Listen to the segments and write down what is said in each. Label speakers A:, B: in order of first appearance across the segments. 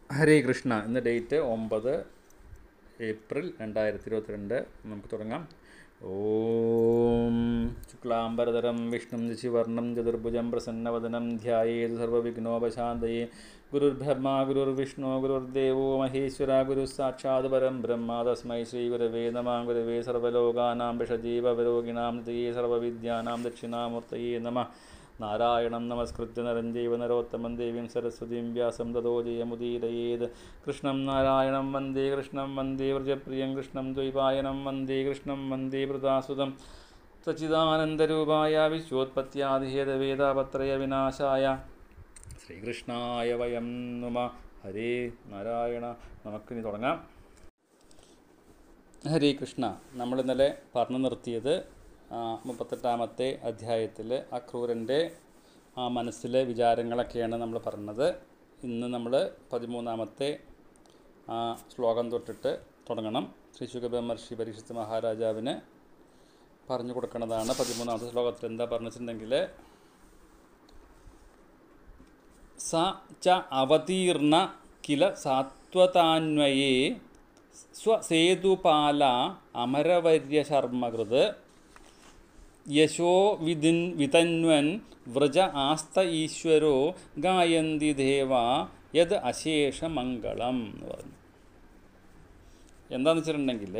A: ഹരേ കൃഷ്ണ ഇന്ന് ഡേറ്റ് ഒമ്പത് ഏപ്രിൽ രണ്ടായിരത്തി ഇരുപത്തിരണ്ട് നമുക്ക് തുടങ്ങാം ഓം ശുക്ലാംബരതരം വിഷ്ണും ശശിവർണം ചതുർഭുജം പ്രസന്നവദനം ധ്യായേത് സർവവിഘ്നോപശാന്തയേ ഗുരുർബ്രഹ്മ ഗുരുർവിഷ്ണു ഗുരുർദേവോ മഹേശ്വര ഗുരു സാക്ഷാത് പരം ബ്രഹ്മ തസ്മൈ ശ്രീ ഗുരവേ നമ ഗുരവേ സർവലോകാനാം വിഷജീവരോഗിണാം തയേ സർവവിദ്യാനാം ദക്ഷിണാമൂർത്തയേ നമ നാരായണം നമസ്കൃത്യ നരം ജൈവ നരോത്തമം ദേവീം സരസ്വതീം വ്യാസം തതോ ജയമുദീരയേത് കൃഷ്ണം നാരായണം വന്ദേ കൃഷ്ണം വന്ദേ വ്രജപ്രിയം കൃഷ്ണം ദ്വൈപായനം വന്ദേ കൃഷ്ണം വന്ദേ വൃതാസുതം സച്ചിദാനന്ദരൂപായ വിശ്വോത്പത്യാദിഹേതവേദാപത്രയ വിനാശായ ശ്രീകൃഷ്ണായ വയം നുമ ഹരേ നാരായണ നമുക്കിനി തുടങ്ങാം ഹരേ കൃഷ്ണ നമ്മൾ ഇന്നലെ പറഞ്ഞു നിർത്തിയത് ആ, മുപ്പത്തെട്ടാമത്തെ അധ്യായത്തിൽ അക്രൂരൻ്റെ ആ മനസ്സിലെ വിചാരങ്ങളൊക്കെയാണ് നമ്മൾ പറഞ്ഞത് ഇന്ന് നമ്മൾ പതിമൂന്നാമത്തെ ആ ശ്ലോകം തൊട്ടിട്ട് തുടങ്ങണം ശ്രീ ശുഖബ്രഹ്മർഷി പരീക്ഷിത് മഹാരാജാവിന് പറഞ്ഞു കൊടുക്കുന്നതാണ് പതിമൂന്നാമത്തെ ശ്ലോകത്തിൽ എന്താ പറഞ്ഞിട്ടുണ്ടെങ്കിൽ സ ച അവതീർണ കില സാത്വതാന്വയേ സ്വസേതുപാല അമരവര്യ ശർമ്മകൃത് യശോ വിധിൻ വിതന്വൻ വ്രജ ആസ്ത ഈശ്വരോ ഗായന്തി ദേവ യത് അശേഷമംഗളം എന്ന് പറഞ്ഞു എന്താണെന്ന് വെച്ചിട്ടുണ്ടെങ്കിൽ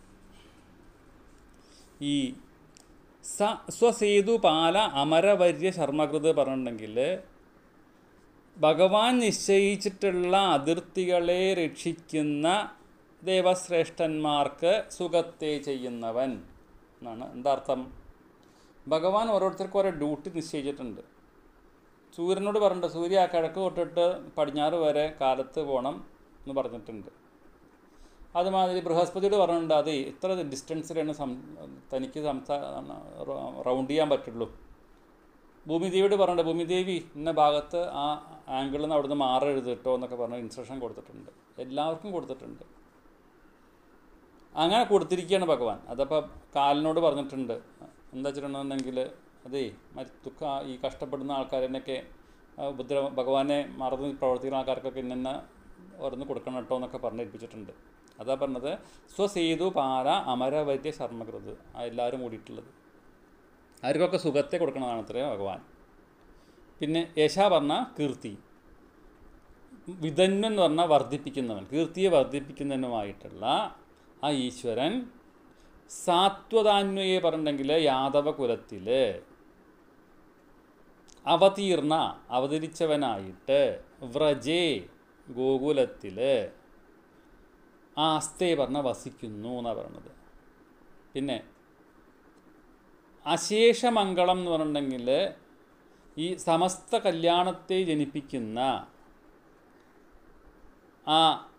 A: ഈ സ സ്വസേതുപാല അമരവര്യ ശർമ്മകൃത് പറഞ്ഞിട്ടുണ്ടെങ്കിൽ ഭഗവാൻ നിശ്ചയിച്ചിട്ടുള്ള അതിർത്തികളെ രക്ഷിക്കുന്ന ദേവശ്രേഷ്ഠന്മാർക്ക് സുഖത്തെ ചെയ്യുന്നവൻ എന്നാണ് എന്താ അർത്ഥം ഭഗവാൻ ഓരോരുത്തർക്കും ഓരോ ഡ്യൂട്ടി നിശ്ചയിച്ചിട്ടുണ്ട് സൂര്യനോട് പറഞ്ഞിട്ടുണ്ട് സൂര്യ ആ കിഴക്ക് തൊട്ടിട്ട് പടിഞ്ഞാറ് വരെ കാലത്ത് പോകണം എന്ന് പറഞ്ഞിട്ടുണ്ട് അതുമാതിരി ബൃഹസ്പതിയോട് പറഞ്ഞിട്ടുണ്ട് അത് ഇത്ര ഡിസ്റ്റൻസിലാണ് സം തനിക്ക് സംസാ റൗണ്ട് ചെയ്യാൻ പറ്റുള്ളൂ ഭൂമിദേവിയോട് പറഞ്ഞിട്ടുണ്ട് ഭൂമിദേവി ഇന്ന ഭാഗത്ത് ആ ആംഗിളിൽ നിന്ന് അവിടുന്ന് മാറരുത് കേട്ടോ എന്നൊക്കെ പറഞ്ഞ് ഇൻസ്ട്രക്ഷൻ കൊടുത്തിട്ടുണ്ട് എല്ലാവർക്കും കൊടുത്തിട്ടുണ്ട് അങ്ങനെ കൊടുത്തിരിക്കുകയാണ് ഭഗവാൻ അതപ്പോൾ കാലിനോട് പറഞ്ഞിട്ടുണ്ട് എന്താ വെച്ചിട്ടുണ്ടെന്നുണ്ടെങ്കിൽ അതേ മറ്റ് ദുഃഖ ഈ കഷ്ടപ്പെടുന്ന ആൾക്കാരെന്നൊക്കെ ഉപദ്ര ഭഗവാനെ മറന്ന് പ്രവർത്തിക്കുന്ന ആൾക്കാർക്കൊക്കെ ഇന്ന ഓരോന്ന് കൊടുക്കണം കേട്ടോ എന്നൊക്കെ പറഞ്ഞ് ഏൽപ്പിച്ചിട്ടുണ്ട് അതാ പറഞ്ഞത് സ്വസേതു പാര അമരവൈദ്യ ശർമ്മകൃത് ആ എല്ലാവരും കൂടിയിട്ടുള്ളത് അവർക്കൊക്കെ സുഖത്തെ കൊടുക്കണതാണ് അത്രയും ഭഗവാൻ പിന്നെ യശ പറഞ്ഞ കീർത്തി വിധന്വൻ എന്ന് പറഞ്ഞാൽ വർദ്ധിപ്പിക്കുന്നവൻ കീർത്തിയെ വർദ്ധിപ്പിക്കുന്നതിനുമായിട്ടുള്ള ആ ഈശ്വരൻ സാത്വതാന്വയെ പറഞ്ഞിട്ടുണ്ടെങ്കിൽ യാദവ കുലത്തിൽ അവതീർണ അവതരിച്ചവനായിട്ട് വ്രജേ ഗോകുലത്തിൽ ആസ്തേ പറഞ്ഞ വസിക്കുന്നു എന്നാണ് പറയണത് പിന്നെ അശേഷമംഗളം എന്ന് പറഞ്ഞിട്ടുണ്ടെങ്കിൽ ഈ സമസ്ത കല്യാണത്തെ ജനിപ്പിക്കുന്ന ആ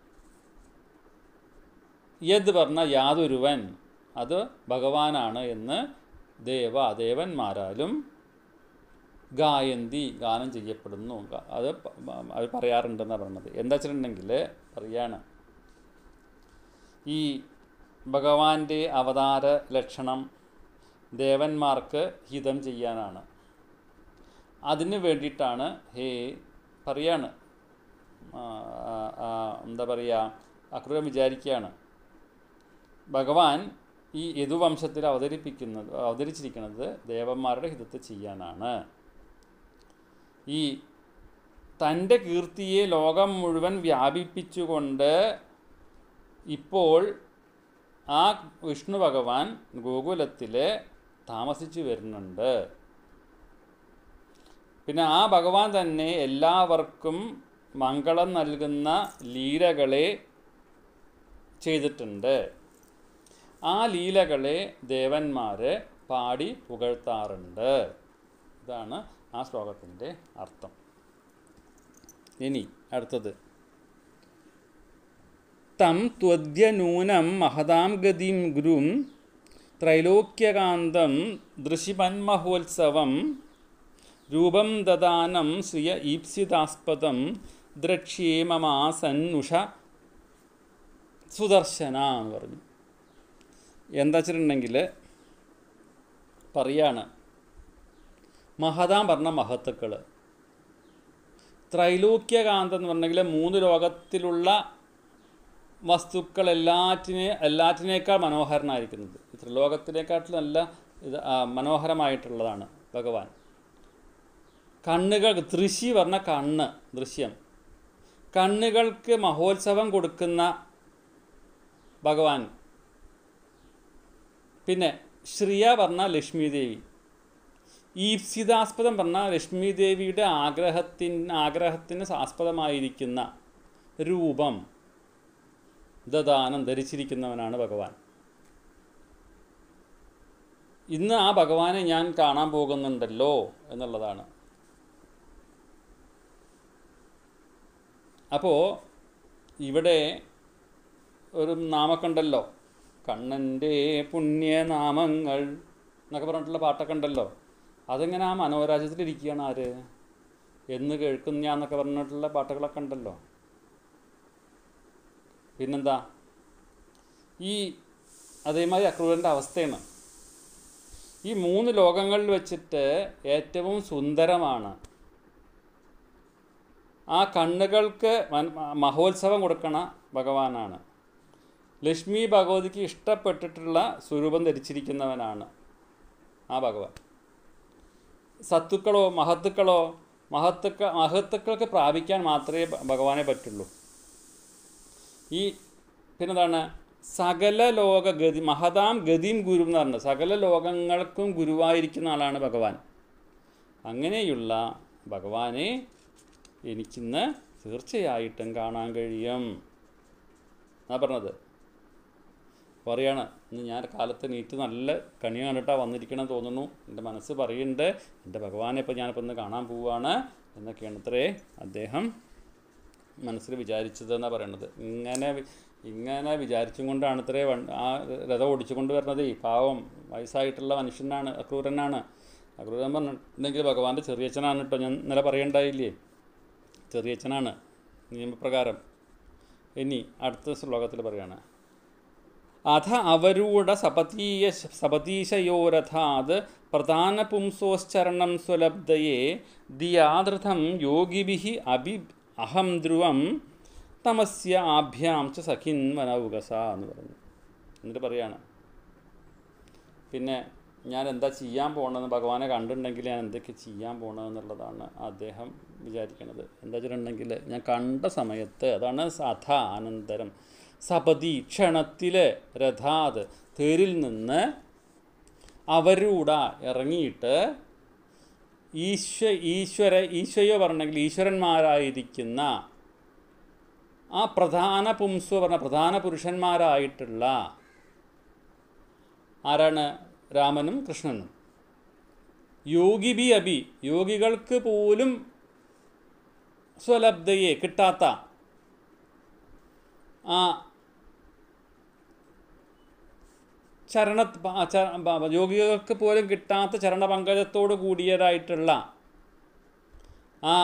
A: യദ് പറഞ്ഞ യാതൊരുവൻ അത് ഭഗവാനാണ് എന്ന് ദേവ ദേവന്മാരാലും ഗായന്തി ഗാനം ചെയ്യപ്പെടുന്നു ഗ- അത് പ- അവർ പറയാറുണ്ടെന്നാണ് പറഞ്ഞത് എന്താ വെച്ചിട്ടുണ്ടെങ്കിൽ പറയാണ് ഈ ഭഗവാന്റെ അവതാര ലക്ഷണം ദേവന്മാർക്ക് ഹിതം ചെയ്യാനാണ് അതിന് വേണ്ടിയിട്ടാണ് ഹേ പറയാണ് ആ, ആ, ആ, എന്താ പറയുക അക്രൂരം വിചാരിക്കുകയാണ് ഭഗവാൻ ഈ യദുവംശത്തിൽ അവതരിപ്പിക്കുന്നത് അവതരിച്ചിരിക്കുന്നത് ദേവന്മാരുടെ ഹിതത്തെ ചെയ്യാനാണ് ഈ തൻ്റെ കീർത്തിയെ ലോകം മുഴുവൻ വ്യാപിപ്പിച്ചുകൊണ്ട് ഇപ്പോൾ ആ വിഷ്ണു ഭഗവാൻ ഗോകുലത്തിൽ താമസിച്ചു വരുന്നുണ്ട് പിന്നെ ആ ഭഗവാൻ തന്നെ എല്ലാവർക്കും മംഗളം നൽകുന്ന ലീലകളെ ചെയ്തിട്ടുണ്ട് ആ ലീലകളെ ദേവന്മാർ പാടി പുകഴ്ത്താറുണ്ട് ഇതാണ് ആ ശ്ലോകത്തിൻ്റെ അർത്ഥം ഇനി അടുത്തത് തം ത്വദ്യനൂനം മഹതാം ഗതിം ഗുരും ത്രൈലോക്യകാന്തം ദൃശിപന്മഹോത്സവം രൂപം ദദാനം ശ്രിയ ഈപ്സിതാസ്പദം ദ്രക്ഷ്യേമമാസന്നുഷ സുദർശന എന്ന് പറഞ്ഞു എന്താ വെച്ചിട്ടുണ്ടെങ്കിൽ പറയാണ് മഹതാം പറഞ്ഞ മഹത്തുക്കൾ ത്രൈലോക്യകാന്തം എന്ന് പറഞ്ഞെങ്കിൽ മൂന്ന് ലോകത്തിലുള്ള വസ്തുക്കൾ എല്ലാറ്റിനെ എല്ലാറ്റിനേക്കാൾ മനോഹരനായിരിക്കുന്നത് ഈ ത്രിലോകത്തിനേക്കാട്ടിലും നല്ല ഇത് ആ, മനോഹരമായിട്ടുള്ളതാണ് ഭഗവാൻ കണ്ണുകൾ ദൃശി പറഞ്ഞ കണ്ണ് ദൃശ്യം കണ്ണുകൾക്ക് മഹോത്സവം കൊടുക്കുന്ന ഭഗവാൻ പിന്നെ ശ്രിയ പറഞ്ഞ ലക്ഷ്മി ദേവി ഈപ്സിതാസ്പദം പറഞ്ഞ ലക്ഷ്മി ദേവിയുടെ ആഗ്രഹത്തിന് ആഗ്രഹത്തിന് ആസ്പദമായിരിക്കുന്ന രൂപം ദദാനം ധരിച്ചിരിക്കുന്നവനാണ് ഭഗവാൻ ഇന്ന് ആ ഭഗവാനെ ഞാൻ കാണാൻ പോകുന്നുണ്ടല്ലോ എന്നുള്ളതാണ് അപ്പോൾ ഇവിടെ ഒരു നാമൊക്കെ ഉണ്ടല്ലോ കണ്ണൻ്റെ പുണ്യനാമങ്ങൾ എന്നൊക്കെ പറഞ്ഞിട്ടുള്ള പാട്ടൊക്കെ ഉണ്ടല്ലോ അതിങ്ങനെ ആ മനോരാജ്യത്തിലിരിക്കുകയാണ് ആര് എന്ന് കേൾക്കുന്ന ഞാൻ എന്നൊക്കെ പറഞ്ഞിട്ടുള്ള പാട്ടുകളൊക്കെ ഉണ്ടല്ലോ പിന്നെന്താ ഈ അതേമാതിരി അക്രൂരൻ്റെ അവസ്ഥയാണ് ഈ മൂന്ന് ലോകങ്ങളിൽ വെച്ചിട്ട് ഏറ്റവും സുന്ദരമാണ് ആ കണ്ണുകൾക്ക് മൻ- മഹോത്സവം കൊടുക്കണ ഭഗവാനാണ് ലക്ഷ്മി ഭഗവതിക്ക് ഇഷ്ടപ്പെട്ടിട്ടുള്ള സ്വരൂപം ധരിച്ചിരിക്കുന്നവനാണ് ആ ഭഗവാൻ സത്തുക്കളോ മഹത്തുക്കളോ മഹത്തുക്ക മഹത്തുക്കൾക്ക് പ്രാപിക്കാൻ മാത്രമേ ഭ- ഭഗവാനെ പറ്റുള്ളൂ ഈ പിന്നെന്താണ് സകല ലോക ഗതി മഹതാം ഗതിയും ഗുരു എന്ന് പറഞ്ഞത് സകല ലോകങ്ങൾക്കും ഗുരുവായിരിക്കുന്ന ആളാണ് ഭഗവാൻ അങ്ങനെയുള്ള ഭഗവാനെ എനിക്കിന്ന് തീർച്ചയായിട്ടും കാണാൻ കഴിയും എന്നാ പറഞ്ഞത് പറയാണ് ഇന്ന് ഞാൻ കാലത്ത് നീറ്റ് നല്ല കണി കണ്ടിട്ടാണ് വന്നിരിക്കണം തോന്നുന്നു എൻ്റെ മനസ്സ് പറയുന്നുണ്ട് എൻ്റെ ഭഗവാനെ ഇപ്പോൾ ഞാനിപ്പോൾ ഇന്ന് കാണാൻ പോവുകയാണ് എന്നൊക്കെയാണ് അത്രേ അദ്ദേഹം മനസ്സിൽ വിചാരിച്ചത് എന്നാണ് പറയണത് ഇങ്ങനെ വി- ഇങ്ങനെ വിചാരിച്ചും കൊണ്ടാണ് ഇത്രേ വൺ- ആ രഥം ഓടിച്ചുകൊണ്ട് വരുന്നത് ഈ പാവം വയസ്സായിട്ടുള്ള മനുഷ്യനാണ് അക്രൂരനാണ് അക്രൂരൻ പറഞ്ഞിട്ടുണ്ടെങ്കിൽ ഭഗവാന്റെ ചെറിയച്ഛനാണ് കേട്ടോ ഞാൻ ഇന്നലെ പറയണ്ടായില്ലേ ചെറിയച്ഛനാണ് നിയമപ്രകാരം ഇനി അടുത്ത ശ്ലോകത്തിൽ പറയാണ് അധ അവരൂഢ സപതീയ സപതീശയോരഥാത് പ്രധാന പുംസോശ്ചരണം സ്വലബ്ധയെ ദിയാദൃതം യോഗിഭിः അഭി അഹം ധ്രുവം തമസ്യ ആഭ്യാം ച സഖിൻവനൗകസ എന്ന് പറഞ്ഞു എന്നിട്ട് പറയാണ് പിന്നെ ഞാൻ എന്താ ചെയ്യാൻ പോകണമെന്ന് ഭഗവാനെ കണ്ടിട്ടുണ്ടെങ്കിൽ ഞാൻ എന്തൊക്കെ ചെയ്യാൻ പോകണമെന്നുള്ളതാണ് അദ്ദേഹം വിചാരിക്കണത് എന്താ വെച്ചിട്ടുണ്ടെങ്കിൽ ഞാൻ കണ്ട സമയത്ത് അതാണ് സഥ അനന്തരം സപതി ക്ഷണത്തിൽ രഥാത് തേരിൽ നിന്ന് അവരൂട ഇറങ്ങിയിട്ട് ഈശ്വ ഈശ്വര ഈശ്വയോ പറഞ്ഞെങ്കിൽ ഈശ്വരന്മാരായിരിക്കുന്ന ആ പ്രധാന പുംസു പറഞ്ഞ പ്രധാന പുരുഷന്മാരായിട്ടുള്ള ആരാണ് രാമനും കൃഷ്ണനും യോഗി ബി അബി യോഗികൾക്ക് പോലും സ്വലബ്ധയെ കിട്ടാത്ത ആ ചരണ പ- ച- പ- യോഗികൾക്ക് പോലും കിട്ടാത്ത ചരണപങ്കജത്തോട് കൂടിയതായിട്ടുള്ള ആ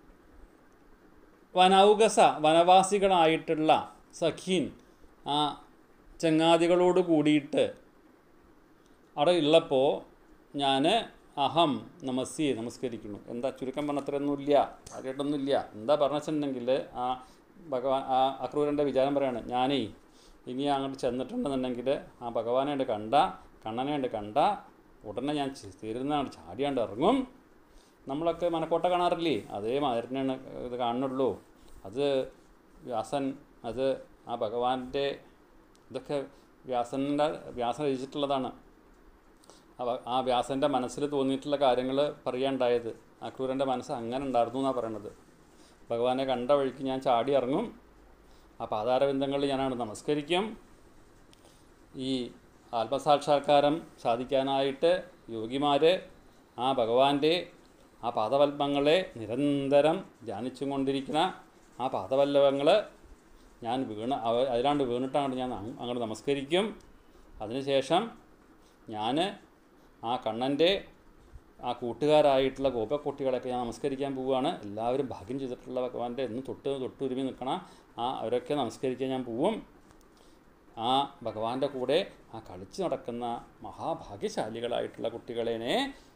A: വനൗകസ വനവാസികളായിട്ടുള്ള സഖീൻ ആ ചങ്ങാതികളോട് കൂടിയിട്ട് അവിടെ ഉള്ളപ്പോൾ ഞാൻ അഹം നമസ്തി നമസ്കരിക്കുന്നു എന്താ ചുരുക്കം പറഞ്ഞത്രയൊന്നുമില്ല കാര്യമായിട്ടൊന്നുമില്ല എന്താ പറഞ്ഞിട്ടുണ്ടെങ്കിൽ ആ ഭഗവാൻ ആ അക്രൂരൻ്റെ വിചാരം പറയാണ് ഞാനേ ഇനി അങ്ങോട്ട് ചെന്നിട്ടുണ്ടെന്നുണ്ടെങ്കിൽ ആ ഭഗവാനെ ഉണ്ട് കണ്ട കണ്ണനെ ഉണ്ട് കണ്ട ഉടനെ ഞാൻ തീരുന്നതാണ് ചാടിയാണ്ട് ഇറങ്ങും നമ്മളൊക്കെ മനക്കോട്ട കാണാറില്ലേ അതേ മാതിരിനാണ് ഇത് കാണുന്നുള്ളൂ അത് വ്യാസൻ അത് ആ ഭഗവാന്റെ ഇതൊക്കെ വ്യാസൻ്റെ വ്യാസൻ രചിച്ചിട്ടുള്ളതാണ് ആ വ- ആ വ്യാസൻ്റെ മനസ്സിൽ തോന്നിയിട്ടുള്ള കാര്യങ്ങൾ പറയാനുണ്ടായത് അക്രൂരൻ്റെ മനസ്സ് അങ്ങനെ ഉണ്ടായിരുന്നു എന്നാണ് പറയണത് ഭഗവാനെ കണ്ട വഴിക്ക് ഞാൻ ചാടി ഇറങ്ങും ആ പാതാരബന്ധങ്ങളിൽ ഞാനാണ് നമസ്കരിക്കും ഈ ആത്മസാക്ഷാത്കാരം സാധിക്കാനായിട്ട് യോഗിമാർ ആ ഭഗവാന്റെ ആ പാദപത്മങ്ങളെ നിരന്തരം ധ്യാനിച്ചും കൊണ്ടിരിക്കുന്ന ആ പാദപല്ലവങ്ങൾ ഞാൻ വീണ് അവ അതിലാണ്ട് വീണിട്ടാണ് ഞാൻ അങ് അങ്ങോട്ട് നമസ്കരിക്കും അതിനുശേഷം ഞാൻ ആ കണ്ണൻ്റെ ആ കൂട്ടുകാരായിട്ടുള്ള ഗോപക്കുട്ടികളെയൊക്കെ ഞാൻ നമസ്കരിക്കാൻ പോവുകയാണ് എല്ലാവരും ഭാഗ്യം ചെയ്തിട്ടുള്ള ഭഗവാന്റെ എന്നും തൊട്ട് തൊട്ടുരുമി നിൽക്കണ ആ അവരൊക്കെ നമസ്കരിക്കാൻ ഞാൻ പോവും ആ ഭഗവാന്റെ കൂടെ ആ കളിച്ച് നടക്കുന്ന മഹാഭാഗ്യശാലികളായിട്ടുള്ള കുട്ടികളെ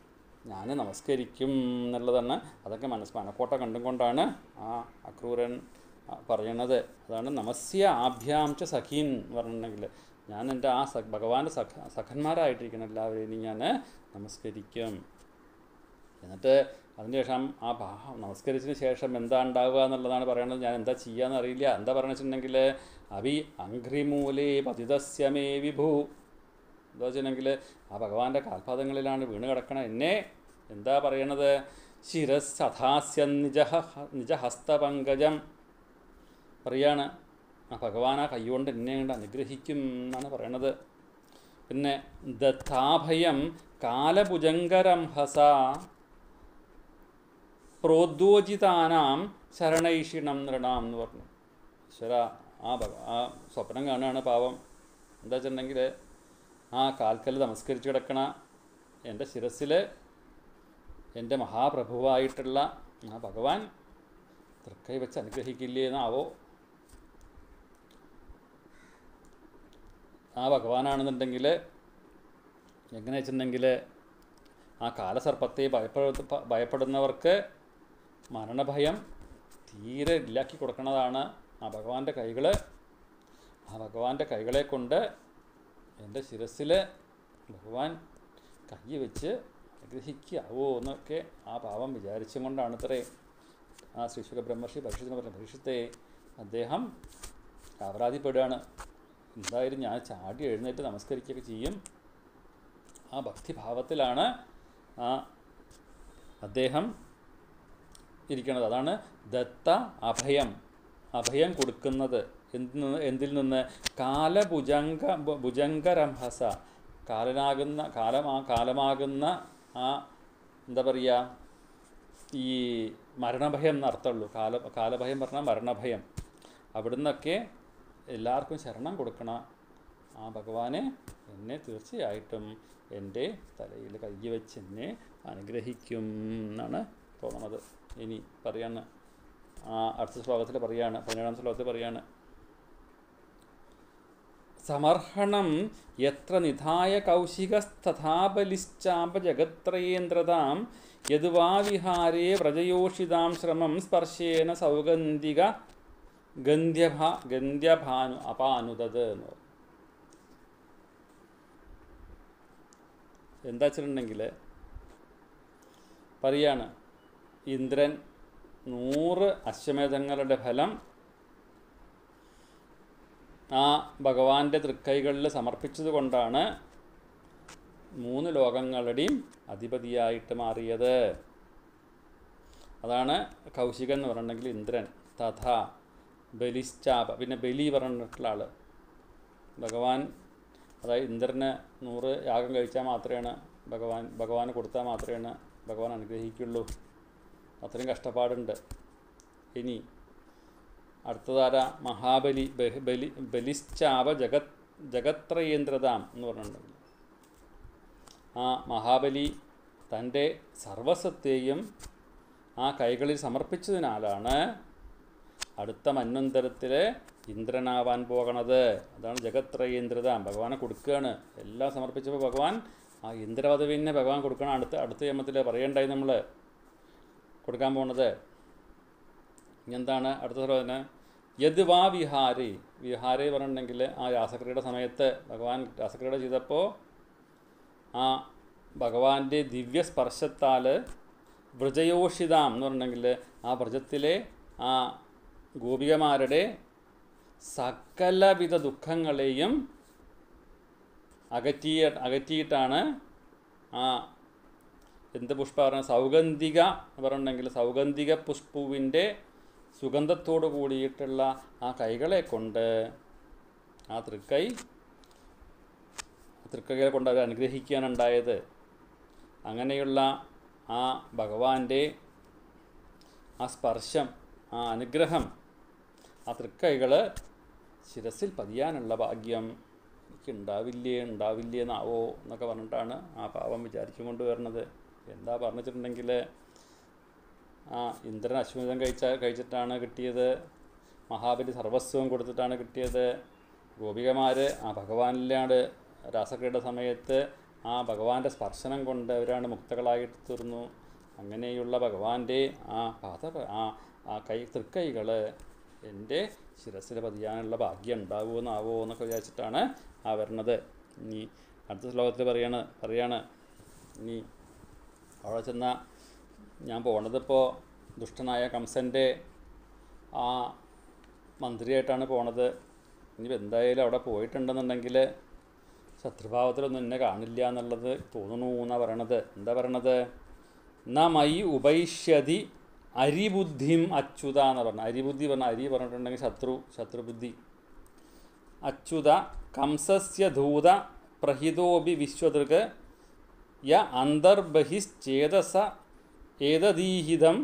A: ഞാൻ നമസ്കരിക്കും എന്നുള്ളതാണ് അതൊക്കെ മനസ്സ് മനക്കോട്ട കണ്ടും കൊണ്ടാണ് ആ അക്രൂരൻ ആ, പറയണത് അതാണ് നമസ്യ ആഭ്യാം ച സഖീൻ എന്ന് പറഞ്ഞിട്ടുണ്ടെങ്കിൽ ഞാൻ എൻ്റെ ആ സ ഭഗവാന്റെ സഖ സഖന്മാരായിട്ടിരിക്കണം എല്ലാവരെയും ഇനി ഞാൻ നമസ്കരിക്കും എന്നിട്ട് അതിനുശേഷം ആ ഭാ- നമസ്കരിച്ചതിന് ശേഷം എന്താ ഉണ്ടാവുക എന്നുള്ളതാണ് പറയണത് ഞാൻ എന്താ ചെയ്യാന്ന് അറിയില്ല എന്താ പറയണെന്ന് വെച്ചിട്ടുണ്ടെങ്കിൽ അഭി അഘ്രിമൂലേ പതിതസ്യമേ വിഭു എന്താ വെച്ചിട്ടുണ്ടെങ്കിൽ ആ ഭഗവാന്റെ കാൽപാദങ്ങളിലാണ് വീണ് കിടക്കണ എന്നെ എന്താ പറയണത് ശിരസ്സഥാസ്യ നിജ നിജഹസ്തപങ്കജം പറയാണ് ആ ഭഗവാൻ ആ കൈകൊണ്ട് എന്നെ കൊണ്ട് അനുഗ്രഹിക്കും എന്നാണ് പറയണത് പിന്നെ ദത്താഭയം കാലഭുജങ്കരം ഹസ പ്രോദ്യോജിതാനാം ശരണൈഷിണം നൃണാം എന്ന് പറഞ്ഞു ഈശ്വര ആ ഭഗ ആ സ്വപ്നം കാണുകയാണ് പാവം എന്താ വെച്ചിട്ടുണ്ടെങ്കിൽ ആ കാൽക്കൽ നമസ്കരിച്ച് കിടക്കണ എൻ്റെ ശിരസ്സിൽ എൻ്റെ മഹാപ്രഭുവായിട്ടുള്ള ആ ഭഗവാൻ തൃക്കൈ വെച്ച് അനുഗ്രഹിക്കില്ലേ എന്നാവോ ആ ഭഗവാനാണെന്നുണ്ടെങ്കിൽ എങ്ങനെ വെച്ചിട്ടുണ്ടെങ്കിൽ ആ കാലസർപ്പത്തെ ഭയപ്പെടു ഭയപ്പെടുന്നവർക്ക് മരണഭയം തീരെ ഇല്ലാക്കി കൊടുക്കുന്നതാണ് ആ ഭഗവാന്റെ കൈകൾ ആ ഭഗവാന്റെ കൈകളെ കൊണ്ട് എൻ്റെ ശിരസ്സിൽ ഭഗവാൻ കൈ വെച്ച് അനുഗ്രഹിക്കാവോ എന്നൊക്കെ ആ പാവം വിചാരിച്ചും കൊണ്ടാണ് ഇത്രേ ആ ശ്രീശുഖ ബ്രഹ്മർഷി ഭവിഷ്യത്തിന് പറഞ്ഞ ഭവിഷ്യത്തെ അദ്ദേഹം അപരാധിപ്പെടുകയാണ് എന്തായാലും ഞാൻ ചാടി എഴുന്നേറ്റ് നമസ്കരിക്കുകയൊക്കെ ചെയ്യും ആ ഭക്തിഭാവത്തിലാണ് ആ അദ്ദേഹം ഇരിക്കുന്നത് അതാണ് ദത്ത അഭയം അഭയം കൊടുക്കുന്നത് എന്തിൽ നിന്ന് എന്തിൽ നിന്ന് കാലഭുജംഗ ഭു- ഭുജംഗരംഹസ കാലനാകുന്ന കാലമാ കാലമാകുന്ന ആ എന്താ പറയുക ഈ മരണഭയം എന്നർത്ഥമുള്ളൂ കാല കാലഭയം പറഞ്ഞാൽ മരണഭയം അവിടുന്നൊക്കെ എല്ലാവർക്കും ശരണം കൊടുക്കണ ആ ഭഗവാനെ എന്നെ തീർച്ചയായിട്ടും എൻ്റെ തലയിൽ കൈ വെച്ച് എന്നെ അനുഗ്രഹിക്കും എന്നാണ് തോന്നണത് ഇനി പറയാണ് ആ അടുത്ത ശ്ലോകത്തിൽ പറയാണ് പതിനേഴാം ശ്ലോകത്തിൽ പറയാണ് സമർഹണം എത്ര നിധായ കൗശികസ്തഥാബലിശ്ചാപ ജഗത്രയേന്ദ്രതാം യദ്വാ വിഹാരേ വ്രജയോഷിതാം ശ്രമം സ്പർശേന സൗഗന്ധിക ഗന്ധ്യഭ ഗന്ധ്യഭാനു അപാനുദത് എന്ന് പറയും എന്താ വെച്ചിട്ടുണ്ടെങ്കിൽ പറയാണ് ഇന്ദ്രൻ നൂറ് അശ്വമേധങ്ങളുടെ ഫലം ആ ഭഗവാന്റെ തൃക്കൈകളിൽ സമർപ്പിച്ചത് കൊണ്ടാണ് മൂന്ന് ലോകങ്ങളുടെയും അധിപതിയായിട്ട് മാറിയത് അതാണ് കൗശികൻ എന്ന് പറഞ്ഞിട്ടുണ്ടെങ്കിൽ ഇന്ദ്രൻ തഥ ബലിശ്ചാപ പിന്നെ ബലി പറഞ്ഞിട്ടുള്ള ആൾ ഭഗവാൻ അതായത് ഇന്ദ്രന് നൂറ് യാഗം കഴിച്ചാൽ മാത്രമാണ് ഭഗവാൻ ഭഗവാന് കൊടുത്താൽ മാത്രമാണ് ഭഗവാൻ അനുഗ്രഹിക്കുള്ളൂ അത്രയും കഷ്ടപ്പാടുണ്ട് ഇനി അടുത്തതാര മഹാബലി ബഹ് ബലി ബലിശ്ചാപ ജഗത് ജഗത്രയേന്ദ്രതാം എന്ന് പറഞ്ഞിട്ടുണ്ടെങ്കിൽ ആ മഹാബലി തൻ്റെ സർവസ്വത്തെയും ആ കൈകളിൽ സമർപ്പിച്ചതിനാലാണ് അടുത്ത മന്വന്തരത്തിൽ ഇന്ദ്രനാവാൻ പോകണത് അതാണ് ജഗത്രയേന്ദ്രതാം ഭഗവാനെ കൊടുക്കുകയാണ് എല്ലാം സമർപ്പിച്ചപ്പോൾ ഭഗവാൻ ആ ഇന്ദ്രപദവിനെ ഭഗവാൻ കൊടുക്കണം അടുത്ത അടുത്ത ജന്മത്തിൽ പറയണ്ടായി നമ്മൾ കൊടുക്കാൻ പോണത് ഇനി എന്താണ് അടുത്ത സർവ്വതിന് യദ് വാ വിഹാരി വിഹാരി പറഞ്ഞിട്ടുണ്ടെങ്കിൽ ആ രാസക്രിയയുടെ സമയത്ത് ഭഗവാൻ രാസക്രിയയുടെ ചെയ്തപ്പോൾ ആ ഭഗവാന്റെ ദിവ്യ സ്പർശത്താൽ വ്രജയോഷിതാം എന്ന് പറഞ്ഞിട്ടുണ്ടെങ്കിൽ ആ വ്രജത്തിലെ ആ ഗോപികമാരുടെ സകലവിധ ദുഃഖങ്ങളെയും അകറ്റിയ അകറ്റിയിട്ടാണ് ആ എന്ത് പുഷ്പ പറഞ്ഞ സൗഗന്ധിക എന്ന് പറഞ്ഞിട്ടുണ്ടെങ്കിൽ സൗഗന്ധിക പുഷ്പുവിൻ്റെ സുഗന്ധത്തോട് കൂടിയിട്ടുള്ള ആ കൈകളെ കൊണ്ട് ആ തൃക്കൈ തൃക്കൈകളെ കൊണ്ട് അവർ അനുഗ്രഹിക്കാനുണ്ടായത് അങ്ങനെയുള്ള ആ ഭഗവാന്റെ ആ സ്പർശം ആ അനുഗ്രഹം ആ തൃക്കൈകൾ ശിരസിൽ പതിയാനുള്ള ഭാഗ്യം എനിക്ക് ഉണ്ടാവില്ലേ ഉണ്ടാവില്ലേ എന്നാവോ എന്നൊക്കെ പറഞ്ഞിട്ടാണ് ആ പാവം വിചാരിച്ചും കൊണ്ട് വരുന്നത് എന്താ പറഞ്ഞിട്ടുണ്ടെങ്കിൽ ആ ഇന്ദ്രൻ അശ്വമിതം കഴിച്ച കഴിച്ചിട്ടാണ് കിട്ടിയത് മഹാബലി സർവസ്വം കൊടുത്തിട്ടാണ് കിട്ടിയത് ഗോപികമാർ ആ ഭഗവാനിലാണ് രാസക്രീഡ സമയത്ത് ആ ഭഗവാന്റെ സ്പർശനം കൊണ്ട് അവരാണ് മുക്തകളായിട്ട് തീർന്നു അങ്ങനെയുള്ള ഭഗവാന്റെ ആ പാത ആ ആ കൈ തൃക്കൈകൾ എൻ്റെ ശിരസിൽ പതിയാനുള്ള ഭാഗ്യം ഉണ്ടാവുമെന്നാവോ എന്നൊക്കെ വിചാരിച്ചിട്ടാണ് ആ വരണത് ഇനി അടുത്ത ശ്ലോകത്തിൽ പറയാണ് പറയാണ് ഇനി അവിടെ ചെന്ന ഞാൻ പോണതിപ്പോൾ ദുഷ്ടനായ കംസൻ്റെ ആ മന്ത്രിയായിട്ടാണ് പോണത് ഇനി എന്തായാലും അവിടെ പോയിട്ടുണ്ടെന്നുണ്ടെങ്കിൽ ശത്രുഭാവത്തിലൊന്നും എന്നെ കാണില്ല എന്നുള്ളത് തോന്നുന്നു എന്നാണ് പറയണത് എന്താ പറയണത് ന മൈ ഉപൈഷ്യതി അരിബുദ്ധിം അച്യുത എന്ന് പറഞ്ഞ അരിബുദ്ധി പറഞ്ഞ അരി പറഞ്ഞിട്ടുണ്ടെങ്കിൽ ശത്രു ശത്രുബുദ്ധി അച്യുത കംസസ്യ ധൂത പ്രഹിതോപി വിശ്വതൃക് യ അന്തർബഹിശ്ചേതസ ഏതദീഹിതം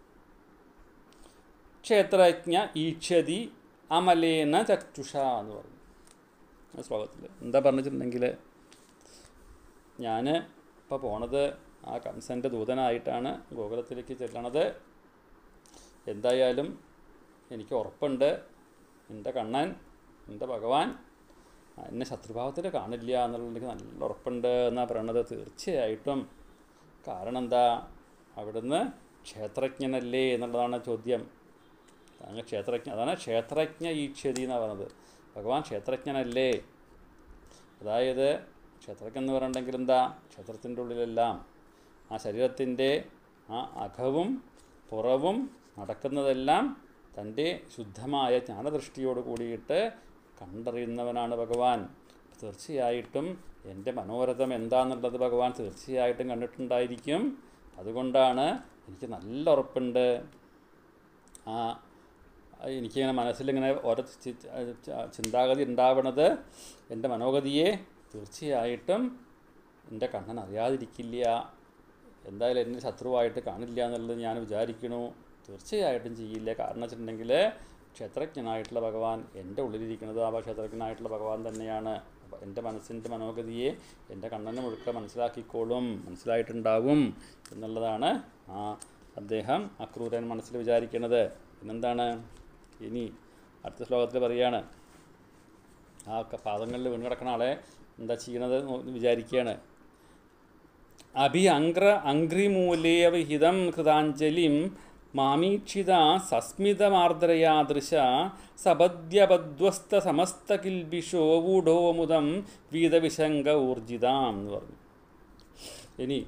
A: ക്ഷേത്രജ്ഞ ഈക്ഷതി അമലേന ചക്ഷുഷ എന്ന് പറഞ്ഞു ആ ശ്ലോകത്തിൽ എന്താ പറഞ്ഞിട്ടുണ്ടെങ്കിൽ ഞാൻ ഇപ്പോൾ പോണത് ആ കംസൻ്റെ ദൂതനായിട്ടാണ് ഗോകുലത്തിലേക്ക് ചെല്ലണത് എന്തായാലും എനിക്ക് ഉറപ്പുണ്ട് എൻ്റെ കണ്ണൻ എൻ്റെ ഭഗവാൻ എന്നെ ശത്രുഭാവത്തിൽ കാണില്ല എന്നുള്ളത് എനിക്ക് നല്ല ഉറപ്പുണ്ട് എന്നാണ് പറയണത് തീർച്ചയായിട്ടും കാരണം എന്താ അവിടുന്ന് ക്ഷേത്രജ്ഞനല്ലേ എന്നുള്ളതാണ് ചോദ്യം അങ്ങ് ക്ഷേത്രജ്ഞ അതാണ് ക്ഷേത്രജ്ഞ ഈക്ഷതി എന്നാണ് പറഞ്ഞത് ഭഗവാൻ ക്ഷേത്രജ്ഞനല്ലേ അതായത് ക്ഷേത്രജ്ഞൻ എന്ന് പറഞ്ഞിട്ടുണ്ടെങ്കിൽ എന്താ ക്ഷേത്രത്തിൻ്റെ ഉള്ളിലെല്ലാം ആ ശരീരത്തിൻ്റെ ആ അകവും പുറവും നടക്കുന്നതെല്ലാം തൻ്റെ ശുദ്ധമായ ജ്ഞാനദൃഷ്ടിയോട് കൂടിയിട്ട് കണ്ടറിയുന്നവനാണ് ഭഗവാൻ തീർച്ചയായിട്ടും എൻ്റെ മനോരഥം എന്താണെന്നുള്ളത് ഭഗവാൻ തീർച്ചയായിട്ടും കണ്ടിട്ടുണ്ടായിരിക്കും അതുകൊണ്ടാണ് എനിക്ക് നല്ല ഉറപ്പുണ്ട് ആ എനിക്കിങ്ങനെ മനസ്സിലിങ്ങനെ ഓരോ ചി- ച- ചിന്താഗതി ഉണ്ടാവണത് എൻ്റെ മനോഗതിയെ തീർച്ചയായിട്ടും എൻ്റെ കണ്ണൻ അറിയാതിരിക്കില്ല എന്തായാലും എന്നെ ശത്രുവായിട്ട് കാണില്ല എന്നുള്ളത് ഞാൻ വിചാരിക്കണു തീർച്ചയായിട്ടും ചെയ്യില്ല കാരണം വെച്ചിട്ടുണ്ടെങ്കിൽ ക്ഷേത്രജ്ഞനായിട്ടുള്ള ഭഗവാൻ എൻ്റെ ഉള്ളിലിരിക്കുന്നത് ആ ക്ഷേത്രജ്ഞനായിട്ടുള്ള ഭഗവാൻ തന്നെയാണ് അപ്പോൾ എൻ്റെ മനസ്സിൻ്റെ മനോഗതിയെ എൻ്റെ കണ്ണനെ മുഴുക്ക മനസ്സിലാക്കിക്കോളും മനസ്സിലായിട്ടുണ്ടാവും എന്നുള്ളതാണ് ആ അദ്ദേഹം അക്രൂരൻ മനസ്സിൽ വിചാരിക്കുന്നത് പിന്നെന്താണ് ഇനി അടുത്ത ശ്ലോകത്തിൽ പറയാണ് ആ ക- പാദങ്ങളിൽ വീണ് കിടക്കുന്ന ആളെ എന്താ ചെയ്യണത് എന്ന് വിചാരിക്കുകയാണ് അഭി അങ്ക്ര അങ്ക്രിമൂലേവഹിതം കൃതാഞ്ജലിം മാമീക്ഷിത സസ്മിതമാർദ്രയാദൃശ സപദ്യപദ്വസ്ത സമസ്തകിൽബിഷോ വൂഢോമുദം വീതവിശങ്ക ഊർജിതാം എന്ന് പറഞ്ഞു ഇനി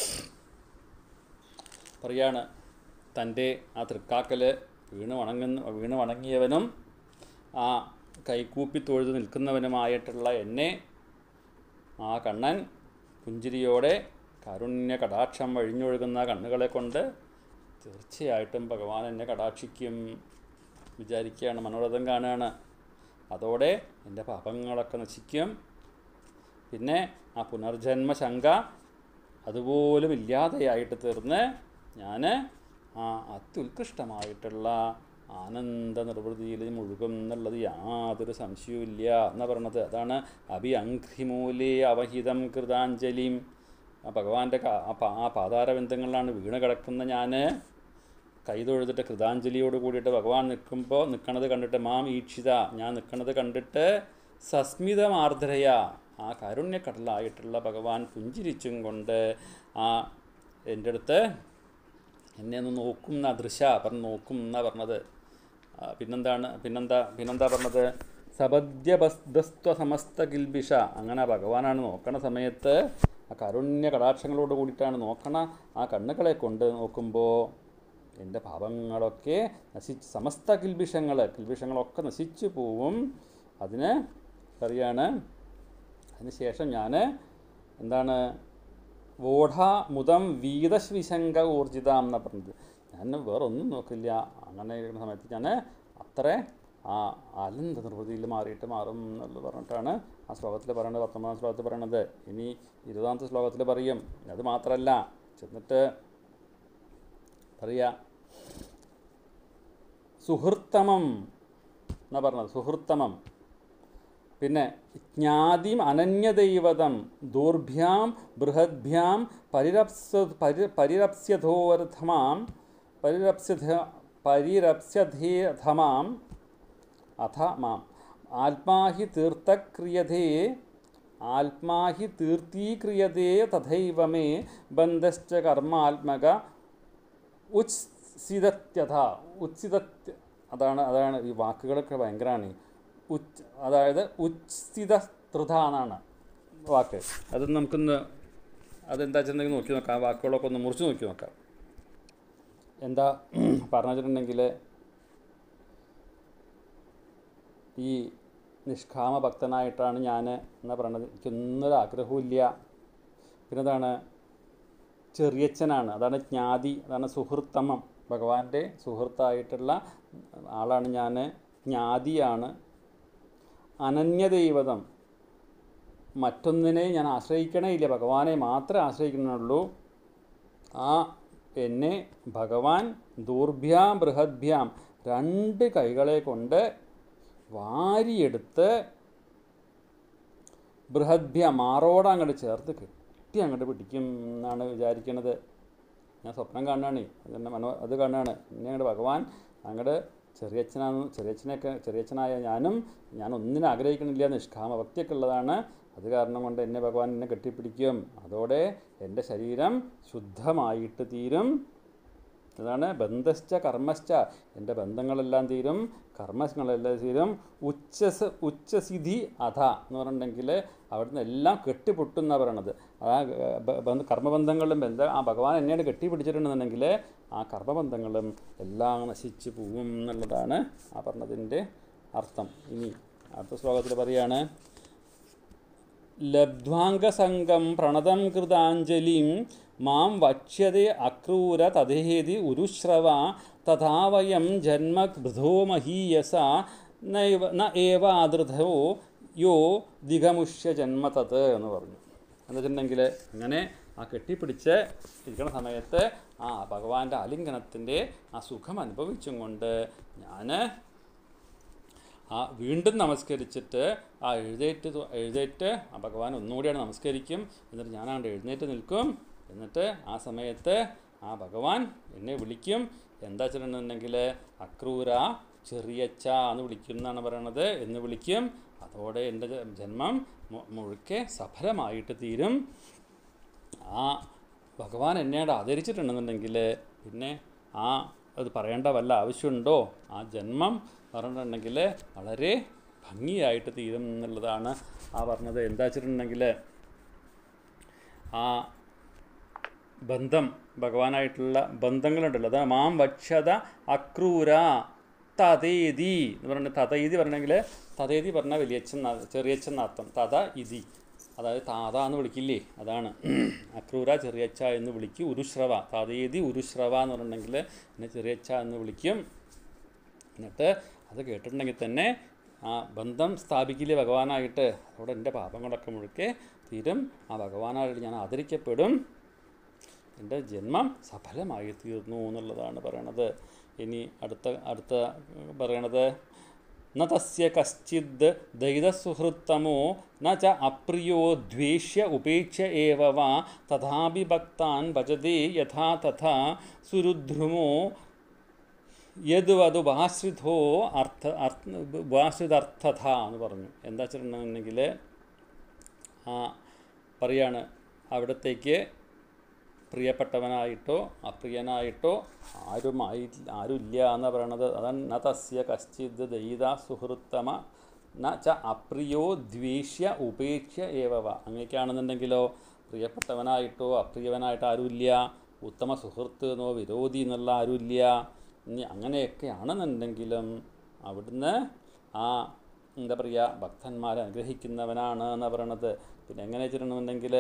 A: പറയാണ് തൻ്റെ ആ തൃക്കാക്കൽ വീണ് വണങ്ങുന്ന വീണ് വണങ്ങിയവനും ആ കൈകൂപ്പി തൊഴുതു നിൽക്കുന്നവനുമായിട്ടുള്ള എന്നെ ആ കണ്ണൻ പുഞ്ചിരിയോടെ കാരുണ്യ കടാക്ഷം വഴിഞ്ഞൊഴുകുന്ന കണ്ണുകളെ കൊണ്ട് തീർച്ചയായിട്ടും ഭഗവാൻ എന്നെ കടാക്ഷിക്കും വിചാരിക്കുകയാണ് മനോരഥം കാണുകയാണ് അതോടെ എൻ്റെ പാപങ്ങളൊക്കെ നശിക്കും പിന്നെ ആ പുനർജന്മ ശങ്ക അതുപോലും ഇല്ലാതെയായിട്ട് തീർന്ന് ഞാൻ ആ അത്യുത്കൃഷ്ടമായിട്ടുള്ള ആനന്ദ നിർവൃതിയിൽ മുഴുകും എന്നുള്ളത് യാതൊരു സംശയവും ഇല്ല എന്നാണ് പറയണത് അതാണ് അഭി അങ്ക്രിമൂലേ അവഹിതം കൃതാഞ്ജലിം ആ ഭഗവാന്റെ കാ- ആ പാ- ആ പാതാരബന്ധങ്ങളിലാണ് വീണ് കിടക്കുന്ന ഞാൻ കൈ തൊഴുതിട്ട് കൃതാഞ്ജലിയോട് കൂടിയിട്ട് ഭഗവാൻ നിൽക്കുമ്പോൾ നിൽക്കണത് കണ്ടിട്ട് മാം ഈക്ഷിത ഞാൻ നിൽക്കണത് കണ്ടിട്ട് സസ്മിതമാർദ്രയ ആ കാരുണ്യക്കടലായിട്ടുള്ള ഭഗവാൻ പുഞ്ചിരിച്ചും കൊണ്ട് ആ എൻ്റെ അടുത്ത് എന്നെ ഒന്ന് നോക്കും എന്നാ ദൃശ പറഞ്ഞ് നോക്കും എന്നാ പറഞ്ഞത് ആ, പിന്നെന്താണ് പിന്നെന്താ പിന്നെന്താ പറഞ്ഞത് സപദ്യബസ്തസ്ത്വ സമസ്ത കിൽബിഷ അങ്ങനെ ഭഗവാനാണ് നോക്കണ സമയത്ത് ആ കാരുണ്യ കടാക്ഷങ്ങളോട് കൂടിയിട്ടാണ് നോക്കണ ആ കണ്ണുകളെ കൊണ്ട് നോക്കുമ്പോൾ എൻ്റെ പാപങ്ങളൊക്കെ നശിച്ച് സമസ്ത കിൽബിഷങ്ങൾ കിൽബിഷങ്ങളൊക്കെ നശിച്ചു പോവും അതിന് പറയാണ് അതിനുശേഷം ഞാൻ എന്താണ് വോഢ മുതം വീതശ്വിശങ്ക ഊർജിതാം എന്നാണ് പറഞ്ഞത് ഞാൻ വേറെ ഒന്നും നോക്കില്ല അങ്ങനെ ഇരിക്കുന്ന സമയത്ത് ഞാൻ അത്ര ആ ആനന്ദ നിർവൃതിയിൽ മാറിയിട്ട് മാറും എന്നുള്ളത് പറഞ്ഞിട്ടാണ് ആ ശ്ലോകത്തിൽ പറയുന്നത് പത്തൊമ്പതാം ശ്ലോകത്തിൽ പറയണത് ഇനി ഇരുപതാമത്തെ ശ്ലോകത്തിൽ പറയും അത് മാത്രമല്ല ചെന്നിട്ട് പറയാ സുഹൃത്തമം എന്നാ പറഞ്ഞത് സുഹൃത്തമം പിന്നെ ജ്ഞാതിം അനന്യദൈവതം ദൂർഭ്യാം ബൃഹദ്ഭ്യാം പരിരപ്സ പരി പരിരപ്സ്യധോരഥമാം പരിരപ്സ്യധ പരിരപ്സ്യധേധമാം അഥ മാം ആത്മാ ഹി തീർത്ഥക്രിയതേ ആത്മാഹി തീർത്ഥീക്രിയതേ തഥൈവ മേ ബന്ധശ്ച കർമാത്മക ഉത്സിതത്യഥ ഉത്സിതത്യ അതാണ് അതാണ് ഈ വാക്കുകളൊക്കെ ഭയങ്കരമാണ് ഉച്ച് അതായത് ഉത്സിത ത്രിത എന്നാണ് വാക്ക് അത് നമുക്കൊന്ന് അതെന്താ വെച്ചിട്ടുണ്ടെങ്കിൽ നോക്കി നോക്കാം ആ വാക്കുകളൊക്കെ ഒന്ന് മുറിച്ച് നോക്കി നോക്കാം എന്താ പറഞ്ഞു വെച്ചിട്ടുണ്ടെങ്കിൽ ഈ നിഷ്കാമ ഭക്തനായിട്ടാണ് ഞാൻ എന്നാ പറയണത് എനിക്കൊന്നൊരു ആഗ്രഹമില്ല പിന്നെ അതാണ് ചെറിയച്ഛനാണ് അതാണ് ജ്ഞാതി അതാണ് സുഹൃത്തമം ഭഗവാന്റെ സുഹൃത്തായിട്ടുള്ള ആളാണ് ഞാൻ ജ്ഞാതിയാണ് അനന്യദൈവതം മറ്റൊന്നിനെ ഞാൻ ആശ്രയിക്കണേ ഇല്ല ഭഗവാനെ മാത്രമേ ആശ്രയിക്കുന്നുള്ളൂ ആ എന്നെ ഭഗവാൻ ദൂർഭ്യാം ബൃഹദ്ഭ്യാം രണ്ട് കൈകളെ കൊണ്ട് വാരിയെടുത്ത് ബൃഹദ്ഭ്യ മാറോട് അങ്ങോട്ട് ചേർത്ത് കെട്ടി അങ്ങോട്ട് പിടിക്കും എന്നാണ് വിചാരിക്കണത് ഞാൻ സ്വപ്നം കാണുകയാണ് അതെന്നെ മനോ അത് കാണുകയാണ് എന്നെ അങ്ങോട്ട് ഭഗവാൻ അങ്ങോട്ട് ചെറിയച്ഛനാണ് ചെറിയച്ഛനൊക്കെ ചെറിയച്ഛനായ ഞാനും ഞാൻ ഒന്നിനും ആഗ്രഹിക്കണില്ല നിഷ്കാമ ഭക്തിയൊക്കെ ഉള്ളതാണ് അത് കാരണം കൊണ്ട് എന്നെ ഭഗവാൻ എന്നെ കെട്ടിപ്പിടിക്കും അതോടെ എൻ്റെ ശരീരം ശുദ്ധമായിട്ട് തീരും അതാണ് ബന്ധശ്ച കർമ്മശ്ച എൻ്റെ ബന്ധങ്ങളെല്ലാം തീരും കർമ്മങ്ങളെല്ലാം തീരും ഉച്ചസ് ഉച്ചസിധി അധ എന്ന് പറഞ്ഞിട്ടുണ്ടെങ്കിൽ അവിടുന്ന് എല്ലാം കെട്ടിപ്പൊട്ടും എന്നാണ് പറയണത് ആ ബ- ബന്ധ കർമ്മബന്ധങ്ങളും ബന്ധ ആ ഭഗവാൻ എന്നെയാണ് കെട്ടിപ്പിടിച്ചിട്ടുണ്ടെന്നുണ്ടെങ്കിൽ ആ കർമ്മബന്ധങ്ങളും എല്ലാം നശിച്ചു പോവും എന്നുള്ളതാണ് ആ പറഞ്ഞതിൻ്റെ അർത്ഥം ഇനി അടുത്ത ശ്ലോകത്തിൽ പറയാണ് ലബ്ധ്വാംഗസംഗം പ്രണതം കൃതാഞ്ജലിം മാം വക്ഷ്യതേ അക്രൂര തഥേതി ഉരുശ്രവ തഥാ വയം ജന്മ ബൃധോ മഹീയസ നൈവ ന ഏവ ആദൃധോ യോ ദിഗമുഷ്യ ജന്മ തത് എന്ന് പറഞ്ഞു എന്ന് വെച്ചിട്ടുണ്ടെങ്കിൽ അങ്ങനെ ആ കെട്ടിപ്പിടിച്ച് ഇരിക്കുന്ന സമയത്ത് ആ ഭഗവാന്റെ ആലിംഗനത്തിൻ്റെ ആ സുഖം അനുഭവിച്ചും കൊണ്ട് ഞാൻ ആ വീണ്ടും നമസ്കരിച്ചിട്ട് ആ എഴുന്നേറ്റ് തു- എഴുന്നേറ്റ് ആ ഭഗവാൻ ഒന്നുകൂടിയാണ് നമസ്കരിക്കും എന്നിട്ട് ഞാനാണ്ട് എഴുന്നേറ്റ് നിൽക്കും എന്നിട്ട് ആ സമയത്ത് ആ ഭഗവാൻ എന്നെ വിളിക്കും എന്താ വെച്ചിട്ടുണ്ടെങ്കിൽ അക്രൂര ചെറിയച്ച എന്ന് വിളിക്കും എന്നാണ് പറയണത് എന്ന് വിളിക്കും അതോടെ എൻ്റെ ജ- ജന്മം മു- മുഴുക്കെ സഫലമായിട്ട് തീരും ആ ഭഗവാൻ എന്നോട് ആദരിച്ചിട്ടുണ്ടെന്നുണ്ടെങ്കിൽ പിന്നെ ആ അത് പറയേണ്ട വല്ല ആവശ്യമുണ്ടോ ആ ജന്മം പറഞ്ഞിട്ടുണ്ടെങ്കിൽ വളരെ ഭംഗിയായിട്ട് തീരും എന്നുള്ളതാണ് ആ പറഞ്ഞത് എന്താ വെച്ചിട്ടുണ്ടെങ്കിൽ ആ ബന്ധം ഭഗവാനായിട്ടുള്ള ബന്ധങ്ങളുണ്ടല്ലോ അതാണ് മാം വക്ഷത അക്രൂര തതേതി എന്ന് പറഞ്ഞിട്ട് തതയിതി പറഞ്ഞെങ്കിൽ തതേതി പറഞ്ഞാൽ വലിയച്ഛൻ ന- ചെറിയച്ഛൻ എന്നർത്ഥം തത ഇതി അതായത് താത എന്ന് വിളിക്കില്ലേ അതാണ് അക്രൂര ചെറിയച്ഛ എന്ന് വിളിക്കും ഉരുശ്രവ തതേതി ഉരുശ്രവ എന്ന് പറഞ്ഞിട്ടുണ്ടെങ്കിൽ എന്നെ ചെറിയച്ഛ എന്ന് വിളിക്കും എന്നിട്ട് അത് കേട്ടിട്ടുണ്ടെങ്കിൽ തന്നെ ആ ബന്ധം സ്ഥാപിക്കില്ലേ ഭഗവാനായിട്ട് അവിടെ എൻ്റെ പാപങ്ങളൊക്കെ മുഴുക്കെ തീരും ആ ഭഗവാനായിട്ട് ഞാൻ ആദരിക്കപ്പെടും എൻ്റെ ജന്മം സഫലമായി തീർന്നു എന്നുള്ളതാണ് പറയണത് ഇനി അടുത്ത അടുത്ത പറയണത് ന തസ്യ കശ്ചിത് ദൈതസുഹൃത്തമോ ന ച അപ്രിയോ ദ്വേഷ്യ ഉപേക്ഷ്യ ഏവ വാ തഥാപി ഭക്താൻ ഭജതേ യഥാ തഥാ സുരുദ്രുമോ യത് വധു വാശ്രിതോ അർത്ഥ അർത്ഥ വാശ്രിതർത്ഥത എന്ന് പറഞ്ഞു എന്താ വെച്ചിട്ടുണ്ടെന്നുണ്ടെങ്കിൽ ആ പറയാണ് അവിടത്തേക്ക് പ്രിയപ്പെട്ടവനായിട്ടോ അപ്രിയനായിട്ടോ ആരുമായി ആരുമില്ല എന്ന് പറയണത് അതാണ് ന തസ്യ കശ്ചിത് ദൈത സുഹൃത്തമ ന ച അപ്രിയോ ദ്വേഷ്യ ഉപേക്ഷ്യ ഏവവ അങ്ങനെയൊക്കെയാണെന്നുണ്ടെങ്കിലോ പ്രിയപ്പെട്ടവനായിട്ടോ അപ്രിയവനായിട്ടോ ആരുമില്ല ഉത്തമ സുഹൃത്ത് എന്നോ വിരോധി എന്നുള്ള ആരുമില്ല ഇനി അങ്ങനെയൊക്കെ ആണെന്നുണ്ടെങ്കിലും അവിടുന്ന് ആ എന്താ പറയുക ഭക്തന്മാരെ അനുഗ്രഹിക്കുന്നവനാണ് എന്ന് പറയണത് പിന്നെ എങ്ങനെ വെച്ചിട്ടുണ്ടെന്നുണ്ടെങ്കിൽ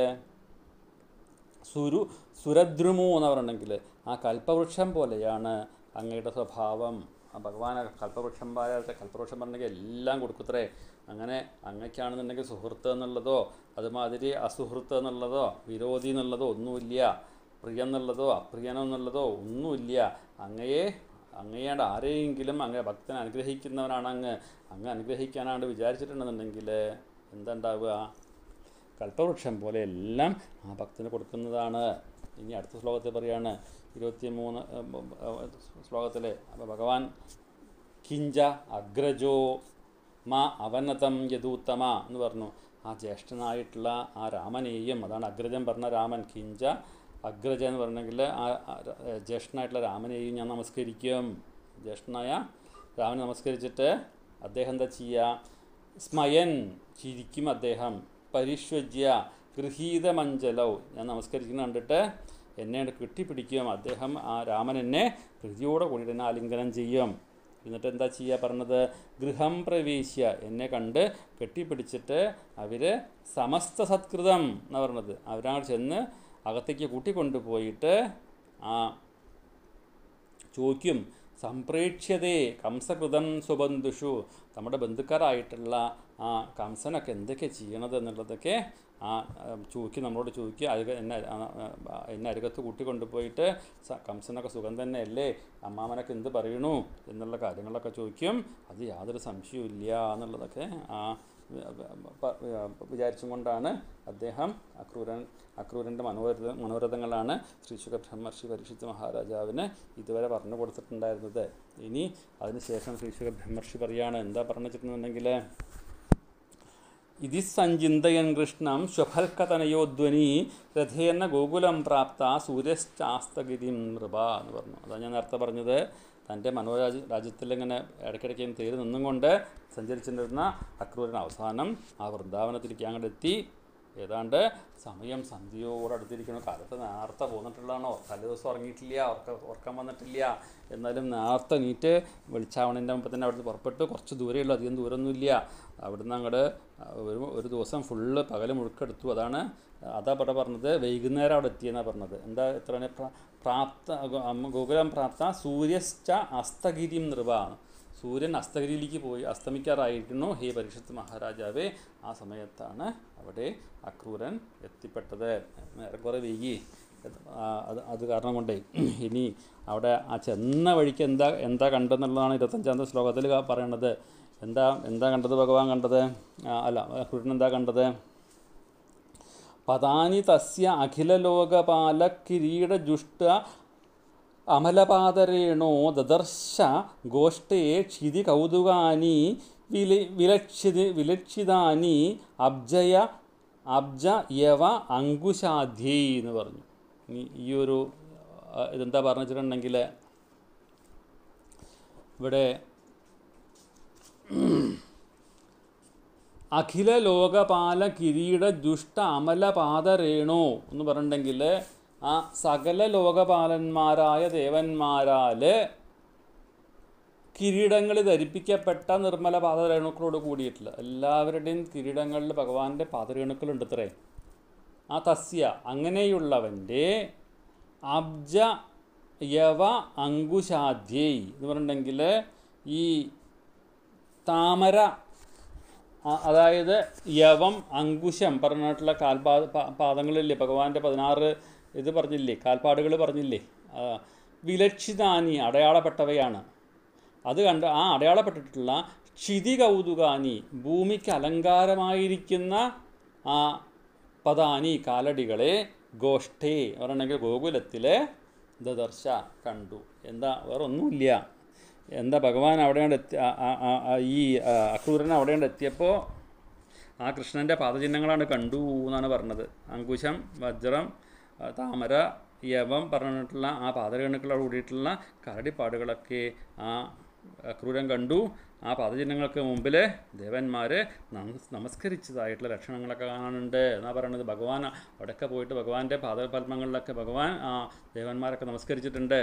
A: സുരു സുരദ്രുമു എന്ന് പറഞ്ഞിട്ടുണ്ടെങ്കിൽ ആ കൽപ്പവൃക്ഷം പോലെയാണ് അങ്ങയുടെ സ്വഭാവം ആ ഭഗവാൻ കൽപ്പവൃക്ഷം പോലത്തെ കൽപ്പവൃക്ഷം പറഞ്ഞെങ്കിൽ എല്ലാം കൊടുക്കുത്രേ അങ്ങനെ അങ്ങനെയൊക്കെയാണെന്നുണ്ടെങ്കിൽ സുഹൃത്ത് എന്നുള്ളതോ അതുമാതിരി അസുഹൃത്ത് എന്നുള്ളതോ വിരോധി എന്നുള്ളതോ ഒന്നുമില്ല പ്രിയം എന്നുള്ളതോ അപ്രിയനോ എന്നുള്ളതോ ഒന്നുമില്ല അങ്ങയെ അങ്ങയാണ്ട് ആരെയെങ്കിലും അങ്ങ് ഭക്തനെ അനുഗ്രഹിക്കുന്നവനാണ് അങ്ങ് അങ്ങ് അനുഗ്രഹിക്കാനാണ്ട് വിചാരിച്ചിട്ടുണ്ടെന്നുണ്ടെങ്കിൽ എന്താ ഉണ്ടാവുക കൽപ്പവൃക്ഷം പോലെ എല്ലാം ആ ഭക്തന് കൊടുക്കുന്നതാണ് ഇനി അടുത്ത ശ്ലോകത്തിൽ പറയാണ് ഇരുപത്തി മൂന്ന് ശ്ലോകത്തിൽ അപ്പോൾ ഭഗവാൻ കിഞ്ച അഗ്രജോ മാ അവനതം യദൂത്തമ എന്ന് പറഞ്ഞു ആ ജ്യേഷ്ഠനായിട്ടുള്ള ആ രാമനെയും അതാണ് അഗ്രജൻ പറഞ്ഞ രാമൻ കിഞ്ച അഗ്രജ എന്ന് പറഞ്ഞെങ്കിൽ ആ ആ ര- ജ്യേഷ്ഠനായിട്ടുള്ള രാമനെയും ഞാൻ നമസ്കരിക്കും ജ്യേഷ്ഠനായ രാമനെ നമസ്കരിച്ചിട്ട് അദ്ദേഹം എന്താ ചെയ്യുക സ്മയൻ ചിരിക്കും അദ്ദേഹം പരിഷ്വജ്യ ഗൃഹീതമഞ്ജലൗ ഞാൻ നമസ്കരിക്കുന്ന കണ്ടിട്ട് എന്നെ അങ്ങട് കെട്ടിപ്പിടിക്കും അദ്ദേഹം ആ രാമൻ എന്നെ പ്രീതിയോടെ കൂടിയിട്ട് എന്നെ ആലിംഗനം ചെയ്യും എന്നിട്ട് എന്താ ചെയ്യുക പറഞ്ഞത് ഗൃഹം പ്രവേശ്യ എന്നെ കണ്ട് കെട്ടിപ്പിടിച്ചിട്ട് അവർ സമസ്ത സത്കൃതം എന്നാണ് പറഞ്ഞത് അവരങ്ങോട്ട് ചെന്ന് അകത്തേക്ക് കൂട്ടിക്കൊണ്ടുപോയിട്ട് ആ ചോദിക്കും സംപ്രേക്ഷ്യതേ കംസകൃതം സ്വബന്ധുഷു നമ്മുടെ ബന്ധുക്കാരായിട്ടുള്ള ആ കംസനൊക്കെ എന്തൊക്കെ ചെയ്യണത് എന്നുള്ളതൊക്കെ ആ ചോദിക്കും നമ്മളോട് ചോദിക്കുക അരുക എന്നെ ആ, ആ, എന്നെ അരുകത്ത് കൂട്ടിക്കൊണ്ടുപോയിട്ട് സ- കംസനൊക്കെ സുഖം തന്നെയല്ലേ അമ്മാമനൊക്കെ എന്ത് പറയണു എന്നുള്ള കാര്യങ്ങളൊക്കെ ചോദിക്കും അത് യാതൊരു സംശയവും ഇല്ല എന്നുള്ളതൊക്കെ ആ പ- വിചാരിച്ചും കൊണ്ടാണ് അദ്ദേഹം അക്രൂരൻ അക്രൂരൻ്റെ മനോരഥ മനോരഥങ്ങളാണ് ശ്രീശുഖ ബ്രഹ്മർഷി പരീക്ഷിത് മഹാരാജാവിന് ഇതുവരെ പറഞ്ഞു കൊടുത്തിട്ടുണ്ടായിരുന്നത് ഇനി അതിനുശേഷം ശ്രീശുഖ ബ്രഹ്മർഷി പറയാണ് എന്താ പറഞ്ഞു വെച്ചിട്ടുണ്ടെങ്കിൽ ഇതി സഞ്ചിന്തയൻ കൃഷ്ണം ശ്വഫൽക്കതനയോധ്വനി രഥേന ഗോകുലം പ്രാപ്ത സൂര്യശ്ചാസ്തഗിരിം നൃപ എന്ന് പറഞ്ഞു അതാണ് ഞാൻ നേരത്തെ പറഞ്ഞത് തൻ്റെ മനോരാജ രാജ്യത്തിൽ ഇങ്ങനെ ഇടയ്ക്കിടയ്ക്ക് തേര് നിന്നും കൊണ്ട് സഞ്ചരിച്ചിരുന്ന അക്രൂരൻ അവസാനം ആ വൃന്ദാവനത്തിലേക്ക് അങ്ങോട്ട് എത്തി ഏതാണ്ട് സമയം സന്ധ്യയോടടുത്തിരിക്കണോ കാലത്ത് നേരത്തെ പോന്നിട്ടുള്ളതാണോ തലേ ദിവസം ഉറങ്ങിയിട്ടില്ല ഉറക്ക ഉറക്കം വന്നിട്ടില്ല എന്നാലും നേരത്തെ നീറ്റ് വെളിച്ചാവണതിൻ്റെ മുമ്പ് തന്നെ അവിടുന്ന് പുറപ്പെട്ടു കുറച്ച് ദൂരമേ അധികം ദൂരമൊന്നുമില്ല അവിടുന്ന് അങ്ങോട്ട് ഒരു ഒരു ദിവസം ഫുള്ള് പകൽ മുഴുക്കെടുത്തു അതാണ് അതാ ഇവിടെ പറഞ്ഞത് വൈകുന്നേരം അവിടെ എത്തിയെന്നാണ് പറഞ്ഞത് എന്താ എത്ര പ്രാപ്ത ഗോ- ഗോകുലം പ്രാപ്ത സൂര്യശ്ച അസ്തഗിരിം നൃപാണ് സൂര്യൻ അസ്തഗിരിയിലേക്ക് പോയി അസ്തമിക്കാറായിരിക്കുന്നു ഹേ പരീക്ഷത്ത് മഹാരാജാവേ ആ സമയത്താണ് അവിടെ അക്രൂരൻ എത്തിപ്പെട്ടത് ഏറെക്കുറെ വൈകി ആ, അത് അത് കാരണം കൊണ്ടേ ഇനി അവിടെ ആ ചെന്ന വഴിക്ക് എന്താ എന്താ കണ്ടെന്നുള്ളതാണ് ഇരുപത്തഞ്ചാമത്തെ ശ്ലോകത്തിൽ ക- പറയണത് എന്താ എന്താ കണ്ടത് ഭഗവാൻ കണ്ടത് ആ, അല്ല അക്രൂരൻ എന്താ കണ്ടത് പദാനി തസ്യ അഖിലലോകപാല കിരീടജുഷ്ട അമലപാതരേണോ ദദർശ ഗോഷ്ഠേ ക്ഷിതി കൗതുകാനി വില വിലക്ഷിതി വിലക്ഷിതാനി അബ്ജയ അബ്ജ യവ അങ്കുശാധ്യൈ എന്ന് പറഞ്ഞു ഇനി ഈ ഒരു ആ, ഇതെന്താ പറഞ്ഞു വെച്ചിട്ടുണ്ടെങ്കിൽ ഇവിടെ അഖില ലോകപാല കിരീട ദുഷ്ട അമലപാദരേണോ എന്ന് പറഞ്ഞിട്ടുണ്ടെങ്കിൽ ആ സകല ലോകപാലന്മാരായ ദേവന്മാരാല് കിരീടങ്ങളിൽ ധരിപ്പിക്കപ്പെട്ട നിർമ്മല പാദരേണുക്കളോട് കൂടിയിട്ടുള്ള എല്ലാവരുടെയും കിരീടങ്ങളിൽ ഭഗവാന്റെ പാദരേണുക്കളുണ്ട് ഇത്രേ ആ തസ്യ അങ്ങനെയുള്ളവൻ്റെ അബ്ജ യവ അങ്കുശാധ്യൈ എന്ന് പറഞ്ഞിട്ടുണ്ടെങ്കിൽ ഈ താമര ആ- അതായത് യവം അങ്കുശം പറഞ്ഞിട്ടുള്ള കാൽപാദ പാ- പാദങ്ങളില്ലേ ഭഗവാന്റെ പതിനാറ് ഇത് പറഞ്ഞില്ലേ കാൽപ്പാടുകൾ പറഞ്ഞില്ലേ ആ, വിലക്ഷിതാനി അടയാളപ്പെട്ടവയാണ് അത് കണ്ട് ആ അടയാളപ്പെട്ടിട്ടുള്ള ക്ഷിതി കൗതുകാനി ഭൂമിക്ക് അലങ്കാരമായിരിക്കുന്ന ആ പദാനി കാലടികളെ ഗോഷ്ഠേ പറഞ്ഞിട്ടുണ്ടെങ്കിൽ ഗോകുലത്തിലെ ദദർശ കണ്ടു എന്താ വേറെ ഒന്നുമില്ല എന്താ ഭഗവാൻ അവിടെയാണ് എത്തി ആ- ആ- ആ- ആ ഈ ആ, അക്രൂരൻ അവിടെയാണ് എത്തിയപ്പോൾ ആ കൃഷ്ണൻ്റെ പാദചിഹ്നങ്ങളാണ് കണ്ടു എന്നാണ് പറഞ്ഞത് അങ്കുശം വജ്രം ആ, താമര യവം പറഞ്ഞിട്ടുള്ള ആ പാദരേണുക്കളോട് കൂടിയിട്ടുള്ള കരടിപ്പാടുകളൊക്കെ ആ അക്രൂരൻ കണ്ടു ആ പാദചിഹ്നങ്ങൾക്ക് മുമ്പിൽ ദേവന്മാർ നമസ്കരിച്ചതായിട്ടുള്ള ലക്ഷണങ്ങളൊക്കെ കാണുന്നുണ്ട് എന്നാ പറയുന്നത് ഭഗവാൻ അവിടെയൊക്കെ പോയിട്ട് ഭഗവാന്റെ പാദപത്മങ്ങളിലൊക്കെ ഭഗവാൻ ആ ദേവന്മാരൊക്കെ നമസ്കരിച്ചിട്ടുണ്ട്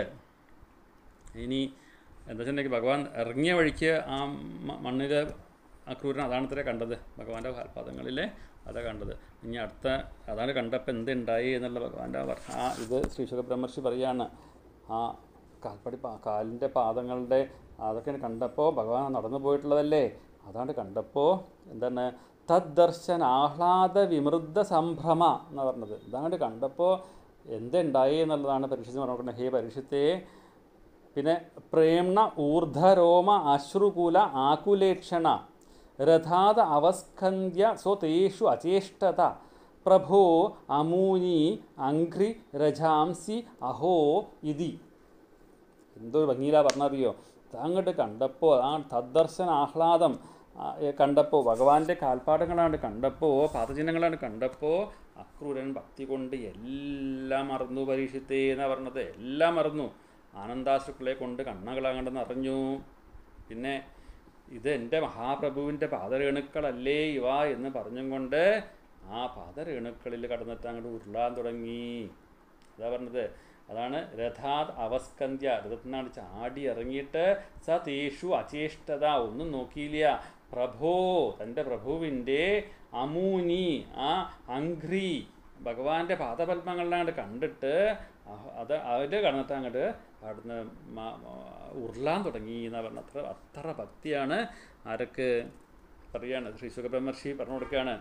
A: ഇനി എന്താ വെച്ചിട്ടുണ്ടെങ്കിൽ ഭഗവാൻ ഇറങ്ങിയ വഴിക്ക് ആ മണ്ണിൽ അക്രൂരൻ അതാണ് ഇത്ര കണ്ടത് ഭഗവാന്റെ കാൽപാദങ്ങളിലെ അതാ കണ്ടത് ഇനി അടുത്ത അതാണ് കണ്ടപ്പോൾ എന്തുണ്ടായി എന്നുള്ള ഭഗവാന്റെ ആ വർ- ആ ഇത് ശ്രീശുഖ ബ്രഹ്മർഷി പറയാണ് ആ കാൽപ്പടി പാ കാലിൻ്റെ പാദങ്ങളുടെ അതൊക്കെ കണ്ടപ്പോൾ ഭഗവാൻ നടന്നു പോയിട്ടുള്ളതല്ലേ അതാണ് കണ്ടപ്പോൾ എന്താണ് തദ്ദർശൻ ആഹ്ലാദ വിമൃദ്ധ സംഭ്രമ എന്നാണ് പറഞ്ഞത് ഇതാണ്ട് കണ്ടപ്പോൾ എന്തുണ്ടായി എന്നുള്ളതാണ് പരീക്ഷിച്ച് പറഞ്ഞിട്ടുണ്ട് ഹേ പരീക്ഷത്തെ പിന്നെ പ്രേംണ ഊർധരോമ അശ്രുകുല ആകുലേക്ഷണ രഥാത അവസ്കന്ധ്യ സ്വതേഷു അചേഷ്ടത പ്രഭോ അമൂനി അഘ്രി രജാംസി അഹോ ഇതി എന്തോ ഭംഗിയിലാ പറഞ്ഞറിയോ അങ്ങോട്ട് കണ്ടപ്പോൾ ആ തദ്ദർശന ആഹ്ലാദം ആ, ഏ, കണ്ടപ്പോൾ ഭഗവാന്റെ കാൽപ്പാടങ്ങളാണ് കണ്ടപ്പോൾ പാദചിഹ്നങ്ങളാണ് കണ്ടപ്പോൾ അക്രൂരൻ ഭക്തി കൊണ്ട് എല്ലാം മറന്നു പരീക്ഷിത്തേ എന്നാ പറഞ്ഞത് എല്ലാം മറന്നു ആനന്ദാശ്രുക്കളെ കൊണ്ട് കണ്ണകളാകണ്ടെന്ന് അറിഞ്ഞു പിന്നെ ഇത് എൻ്റെ മഹാപ്രഭുവിൻ്റെ പാദരേണുക്കളല്ലേ ഇവ എന്ന് പറഞ്ഞും കൊണ്ട് ആ പാദരേണുക്കളിൽ കടന്നിട്ട് അങ്ങോട്ട് ഉരുളാൻ തുടങ്ങി അതാ പറഞ്ഞത് അതാണ് രഥാത് അവസ്കന്ധ്യ രഥത്തിനാണ് ചാടി ഇറങ്ങിയിട്ട് സ തേഷു അചേഷ്ടത ഒന്നും നോക്കിയില്ല പ്രഭോ തൻ്റെ പ്രഭുവിൻ്റെ അമൂനി ആ അംഘ്രി ഭഗവാന്റെ പാദപത്മങ്ങളിലാണ്ട് കണ്ടിട്ട് അഹ് അത് അവർ കടന്നിട്ട് അങ്ങോട്ട് അവിടുന്ന് മ- മ- ഉരുളാൻ തുടങ്ങി എന്നാ പറഞ്ഞ അത്ര അത്ര ഭക്തിയാണ് ആരൊക്കെ പറയാണ് ശ്രീ സുഖബ്രഹ്മർഷി പറഞ്ഞു കൊടുക്കുകയാണ്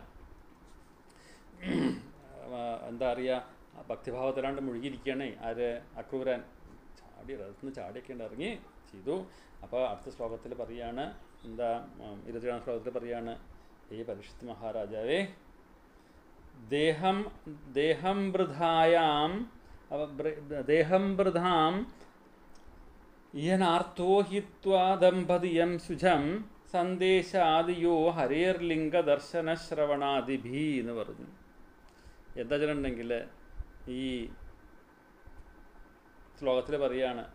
A: ആ, എന്താ പറയുക ഭക്തിഭാവത്തിലാണ്ട് മുഴുകിയിരിക്കുകയാണേ ആര് അക്രൂരൻ ചാടി രഥത്തിന് ചാടിയൊക്കെ ഉണ്ട് ഇറങ്ങി ചെയ്തു അപ്പോൾ അടുത്ത ശ്ലോകത്തിൽ പറയാണ് എന്താ ഉം, ഇരുപത്തിയേഴാം ശ്ലോകത്തിൽ പറയാണ് ഈ പരിഷത്ത് മഹാരാജാവേ ദേഹം ദേഹം വൃഥായാം അവ ബ്ര- ദേഹം വൃഥാം ഇയനാർത്തോ ഹിത്വാ ദമ്പതിയം ശുചം സന്ദേശാദിയോ ഹരേർലിംഗദർശന ശ്രവണാദിഭി എന്ന് പറഞ്ഞു എന്താ വെച്ചിട്ടുണ്ടെങ്കിൽ ഈ ശ്ലോകത്തിൽ പറയാണ്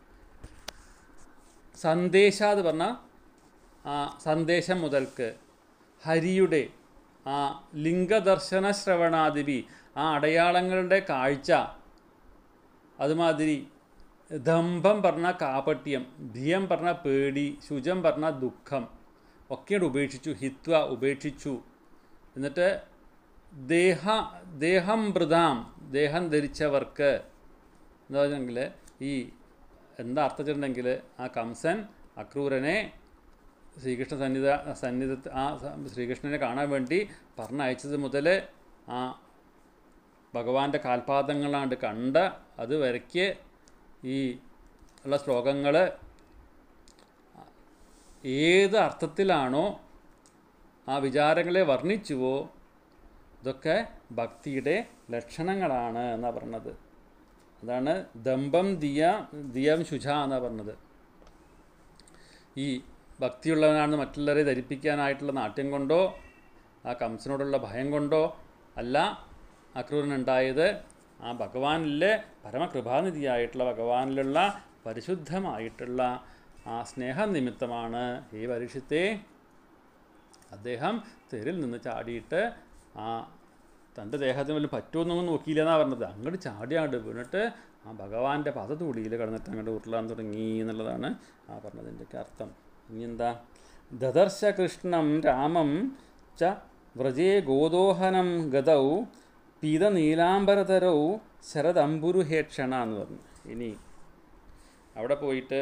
A: സന്ദേശാത് പറഞ്ഞാൽ ആ സന്ദേശം മുതൽക്ക് ഹരിയുടെ ആ ലിംഗദർശന ശ്രവണാദിപി ആ അടയാളങ്ങളുടെ കാഴ്ച അതുമാതിരി ദമ്പം പറഞ്ഞ കാപട്യം ധിയം പറഞ്ഞ പേടി ശുചം പറഞ്ഞ ദുഃഖം ഒക്കെയാണ് ഉപേക്ഷിച്ചു ഹിത്വ ഉപേക്ഷിച്ചു എന്നിട്ട് ദേഹ ദേഹം മൃതാം ദേഹം ധരിച്ചവർക്ക് എന്താ വെച്ചിട്ടുണ്ടെങ്കിൽ ഈ എന്താ അർത്ഥത്തിലുണ്ടെങ്കിൽ ആ കംസൻ അക്രൂരനെ ശ്രീകൃഷ്ണ സന്നിധ സന്നിധ ആ സ- ശ്രീകൃഷ്ണനെ കാണാൻ വേണ്ടി പറഞ്ഞയച്ചത് മുതൽ ആ ഭഗവാന്റെ കാൽപാദങ്ങളാണ്ട് കണ്ട അത് വരയ്ക്ക് ഈ ഉള്ള ശ്ലോകങ്ങൾ ഏത് അർത്ഥത്തിലാണോ ആ വിചാരങ്ങളെ വർണ്ണിച്ചുവോ ഇതൊക്കെ ഭക്തിയുടെ ലക്ഷണങ്ങളാണ് എന്നാണ് പറഞ്ഞത് അതാണ് ദമ്പം ദിയ ദിയം ശുച എന്നാണ് പറഞ്ഞത് ഈ ഭക്തിയുള്ളവനാണെന്ന് മറ്റുള്ളവരെ ധരിപ്പിക്കാനായിട്ടുള്ള നാട്യം കൊണ്ടോ ആ കംസനോടുള്ള ഭയം കൊണ്ടോ അല്ല അക്രൂരനുണ്ടായത് ആ ഭഗവാനിലെ പരമകൃപാനിധിയായിട്ടുള്ള ഭഗവാനിലുള്ള പരിശുദ്ധമായിട്ടുള്ള ആ സ്നേഹനിമിത്തമാണ് ഈ പരീക്ഷത്തെ അദ്ദേഹം തെരിൽ നിന്ന് ചാടിയിട്ട് ആ തൻ്റെ ദേഹത്തിന് വല്ലതും പറ്റുമെന്നൊന്നും നോക്കിയില്ല എന്നാണ് പറഞ്ഞത് അങ്ങോട്ട് ചാടിയാണ്ട് വീണിട്ട് ആ ഭഗവാന്റെ പദതൂടിയിൽ കിടന്നിട്ട് അങ്ങോട്ട് ഉരുളാൻ തുടങ്ങി എന്നുള്ളതാണ് ആ പറഞ്ഞതിൻ്റെയൊക്കെ അർത്ഥം ഇനി എന്താ ദദർശ കൃഷ്ണം രാമം ച വ്രജേ ഗോദോഹനം ഗതൗ പീത നീലാംബരതരൗ ശരദംബുരുഹേക്ഷണ എന്ന് പറഞ്ഞു ഇനി അവിടെ പോയിട്ട്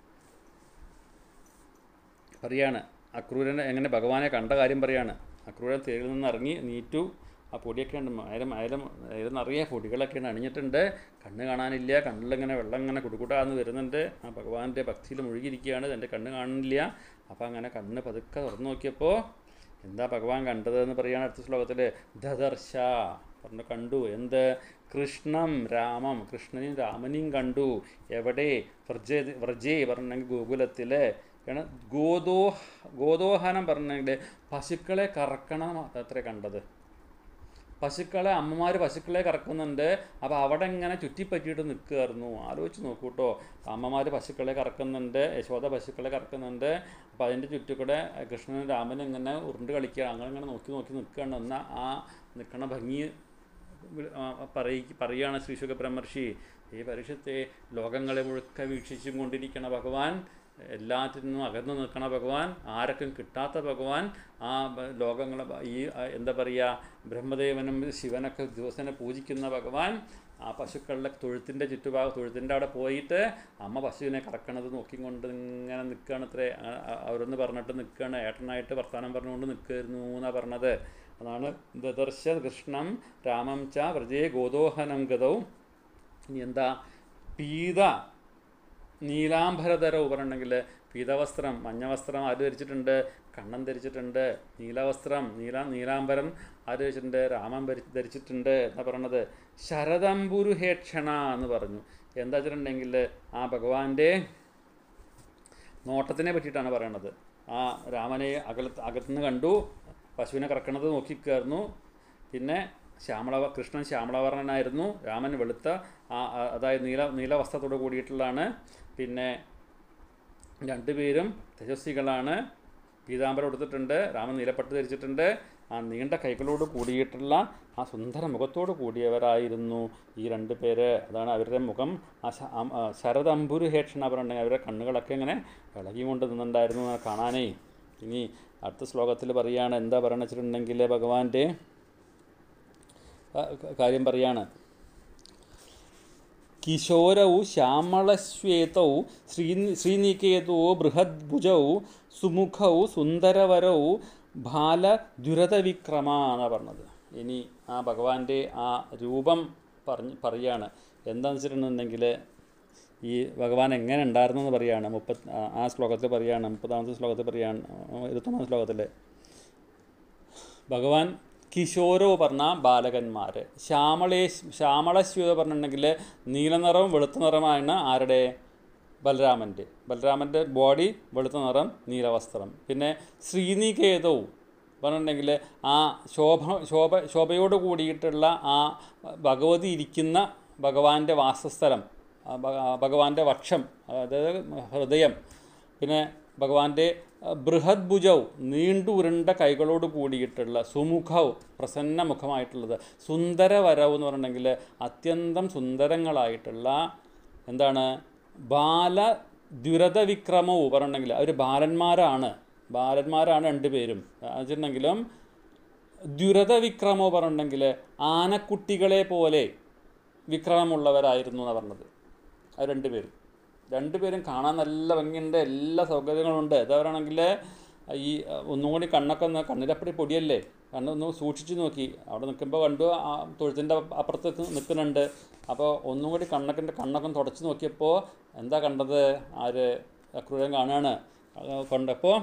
A: പറയാണ് അക്രൂരനെ എങ്ങനെ ഭഗവാനെ കണ്ട കാര്യം പറയാണ് അക്രൂരൻ തേരിൽ നിന്ന് ഇറങ്ങി നീറ്റു ആ പൊടിയൊക്കെ ഉണ്ട് അയരം അയരം അയരം നിറയെ പൊടികളൊക്കെയാണ് അണിഞ്ഞിട്ടുണ്ട് കണ്ണ് കാണാനില്ല കണ്ണിലിങ്ങനെ വെള്ളം ഇങ്ങനെ കുടുക്കുട്ടാന്ന് വരുന്നുണ്ട് ആ ഭഗവാന്റെ ഭക്തിയിൽ മുഴുകിയിരിക്കുകയാണ് എൻ്റെ കണ്ണ് കാണുന്നില്ല അപ്പോൾ അങ്ങനെ കണ്ണ് പതുക്കെ തുറന്നു നോക്കിയപ്പോൾ എന്താ ഭഗവാൻ കണ്ടത് എന്ന് പറയുകയാണ് അടുത്ത ശ്ലോകത്തിൽ ദദർശ പറഞ്ഞു കണ്ടു എന്ത് കൃഷ്ണം രാമം കൃഷ്ണനെയും രാമനെയും കണ്ടു എവിടെ വ്രജേ വ്രജേ പറഞ്ഞെങ്കിൽ ഗോകുലത്തിൽ കാരണം ഗോദോ ഗോദോഹനം പറഞ്ഞെങ്കിൽ പശുക്കളെ കറക്കണം അത്രേ കണ്ടത് പശുക്കളെ അമ്മമാർ പശുക്കളെ കറക്കുന്നുണ്ട് അപ്പോൾ അവിടെ ഇങ്ങനെ ചുറ്റിപ്പറ്റിയിട്ട് നിൽക്കുമായിരുന്നു ആലോചിച്ച് നോക്കൂ കേട്ടോ അമ്മമാർ പശുക്കളെ കറക്കുന്നുണ്ട് യശോദ പശുക്കളെ കറക്കുന്നുണ്ട് അപ്പോൾ അതിൻ്റെ ചുറ്റുകൂടെ കൃഷ്ണനും രാമനും ഇങ്ങനെ ഉരുണ്ട് കളിക്കുക അങ്ങനെ ഇങ്ങനെ നോക്കി നോക്കി നിൽക്കുകയാണ് എന്നാൽ ആ നിൽക്കണ ഭംഗി പറയി പറയുകയാണ് ശ്രീ ശുഖബ്രഹ്മർഷി ഈ പരിഷത്തെ ലോകങ്ങളെ മുഴുക്ക വീക്ഷിച്ചും കൊണ്ടിരിക്കണ ഭഗവാൻ എല്ലാറ്റിൽ നിന്നും അകന്നു നിൽക്കണ ഭഗവാൻ ആർക്കും കിട്ടാത്ത ഭഗവാൻ ആ ബ- ലോകങ്ങളെ ബ- ഈ ആ, എന്താ പറയുക ബ്രഹ്മദേവനും ശിവനൊക്കെ ദിവസനെ പൂജിക്കുന്ന ഭഗവാൻ ആ പശുക്കളുടെ തൊഴുത്തിൻ്റെ ചുറ്റുഭാഗം തൊഴുത്തിൻ്റെ അവിടെ പോയിട്ട് അമ്മ പശുവിനെ കറക്കണത് നോക്കിക്കൊണ്ട് ഇങ്ങനെ നിൽക്കുകയാണ് അത്രേ ആ- ആ- അവരൊന്ന് പറഞ്ഞിട്ട് നിൽക്കുകയാണ് ഏട്ടനായിട്ട് വർത്തമാനം പറഞ്ഞുകൊണ്ട് നിൽക്കുമായിരുന്നു എന്നാണ് പറഞ്ഞത് അതാണ് ദദർശ കൃഷ്ണം രാമം ച വ്രജേ ഗോദോഹനം ഗതവും ഇനി എന്താ പീത നീലാംബരധരവ് പറഞ്ഞിട്ടുണ്ടെങ്കിൽ പീതവസ്ത്രം മഞ്ഞവസ്ത്രം ആര് ധരിച്ചിട്ടുണ്ട് കണ്ണൻ ധരിച്ചിട്ടുണ്ട് നീലവസ്ത്രം നീല നീലാംബരം ആര് ധരിച്ചിട്ടുണ്ട് രാമൻ ഭരി- ധരിച്ചിട്ടുണ്ട് എന്നാ പറയണത് ശരദംബുരുഹേക്ഷണ എന്ന് പറഞ്ഞു എന്താ വെച്ചിട്ടുണ്ടെങ്കിൽ ആ ഭഗവാന്റെ നോട്ടത്തിനെ പറ്റിയിട്ടാണ് പറയണത് ആ രാമനെ അകലത്ത് അകത്തുനിന്ന് കണ്ടു പശുവിനെ കറക്കണത് നോക്കിക്കായിരുന്നു പിന്നെ ശ്യാമള കൃഷ്ണൻ ശ്യാമളവർണ്ണനായിരുന്നു രാമൻ വെളുത്ത ആ ആ- അതായത് നീല നീല വസ്ത്രത്തോട് കൂടിയിട്ടുള്ളതാണ് പിന്നെ രണ്ടുപേരും തേജസ്വികളാണ് പീതാംബരം എടുത്തിട്ടുണ്ട് രാമൻ നീലപ്പട്ട് ധരിച്ചിട്ടുണ്ട് ആ നീണ്ട കൈകളോട് കൂടിയിട്ടുള്ള ആ സുന്ദര മുഖത്തോട് കൂടിയവരായിരുന്നു ഈ രണ്ട് പേര് അതാണ് അവരുടെ മുഖം ആ ശ- ആ- ആ ശരദംബുരു ഹേക്ഷണ പറഞ്ഞിട്ടുണ്ടെങ്കിൽ അവരുടെ കണ്ണുകളൊക്കെ ഇങ്ങനെ ഇളകിക്കൊണ്ട് നിന്നുണ്ടായിരുന്നു എന്ന് കാണാനേ ഇനി അടുത്ത ശ്ലോകത്തിൽ പറയുകയാണ് എന്താ പറയണ വെച്ചിട്ടുണ്ടെങ്കിൽ ഭഗവാന്റെ ആ, ക- കാര്യം പറയാണ് കിശോരൗ ശ്യാമളശ്വേതൗ ശ്രീ ശ്രീനികേതോ ബൃഹദ്ഭുജൗ സുമുഖൗ സുന്ദരവരൗ ബാല ദുരതവിക്രമ എന്നാണ് പറഞ്ഞത് ഇനി ആ ഭഗവാന്റെ ആ രൂപം പറഞ്ഞ് പറയാണ് എന്താണെന്ന് വെച്ചിട്ടുണ്ടെങ്കിൽ ഈ ഭഗവാൻ എങ്ങനെ ഉണ്ടായിരുന്നു എന്ന് പറയാണ് മുപ്പത് ആ- ആ ശ്ലോകത്തിൽ പറയാണ് മുപ്പതാമത്തെ ശ്ലോകത്തിൽ പറയാണ് ഇരുപത്തൊന്നാം ശ്ലോകത്തിൽ ഭഗവാൻ കിശോരോ പറഞ്ഞ ബാലകന്മാർ ശ്യാമളേശ് ശ്യാമളശ്വേത പറഞ്ഞിട്ടുണ്ടെങ്കിൽ നീലനിറവും വെളുത്ത നിറമാണ് ആരുടെ ബലരാമൻ്റെ ബലരാമൻ്റെ ബോഡി വെളുത്ത നിറം നീലവസ്ത്രം പിന്നെ ശ്രീനികേതവും പറഞ്ഞിട്ടുണ്ടെങ്കിൽ ആ ശോഭ ശോഭ ശോഭയോട് കൂടിയിട്ടുള്ള ആ ഭഗവതി ഇരിക്കുന്ന ഭഗവാന്റെ വാസസ്ഥലം ആ ഭ- ആ ഭഗവാന്റെ വക്ഷം അതായത് ഹൃദയം പിന്നെ ഭഗവാന്റെ ബൃഹത് ഭുജവും നീണ്ടുരുണ്ട കൈകളോട് കൂടിയിട്ടുള്ള സുമുഖവും പ്രസന്ന മുഖമായിട്ടുള്ളത് സുന്ദരവരവ് എന്ന് പറഞ്ഞിട്ടുണ്ടെങ്കിൽ അത്യന്തം സുന്ദരങ്ങളായിട്ടുള്ള എന്താണ് ബാല ദുരതവിക്രമവും പറഞ്ഞിട്ടുണ്ടെങ്കിൽ അവർ ബാലന്മാരാണ് ബാലന്മാരാണ് രണ്ടുപേരും വെച്ചിട്ടുണ്ടെങ്കിലും ദുരതവിക്രമോ പറഞ്ഞിട്ടുണ്ടെങ്കിൽ ആനക്കുട്ടികളെ പോലെ വിക്രമമുള്ളവരായിരുന്നു എന്നാണ് പറഞ്ഞത് അത് രണ്ടുപേരും രണ്ടുപേരും കാണാൻ നല്ല ഭംഗിയുണ്ട് എല്ലാ സൗകര്യങ്ങളും ഉണ്ട് അതവരാണെങ്കിൽ ഈ ഒന്നും കൂടി കണ്ണൊക്കെ ഒന്ന് കണ്ണിലപ്പടി പൊടിയല്ലേ കണ്ണൊന്ന് സൂക്ഷിച്ച് നോക്കി അവിടെ നിൽക്കുമ്പോൾ കണ്ടു ആ തൊഴുത്തിൻ്റെ അപ്പുറത്ത് നിൽക്കുന്നുണ്ട് അപ്പോൾ ഒന്നും കൂടി കണ്ണൊക്കെ കണ്ണൊക്കെ ഒന്ന് തുടച്ച് നോക്കിയപ്പോൾ എന്താ കണ്ടത് ആര് അക്രൂരം കാണുകയാണ് കണ്ടപ്പോൾ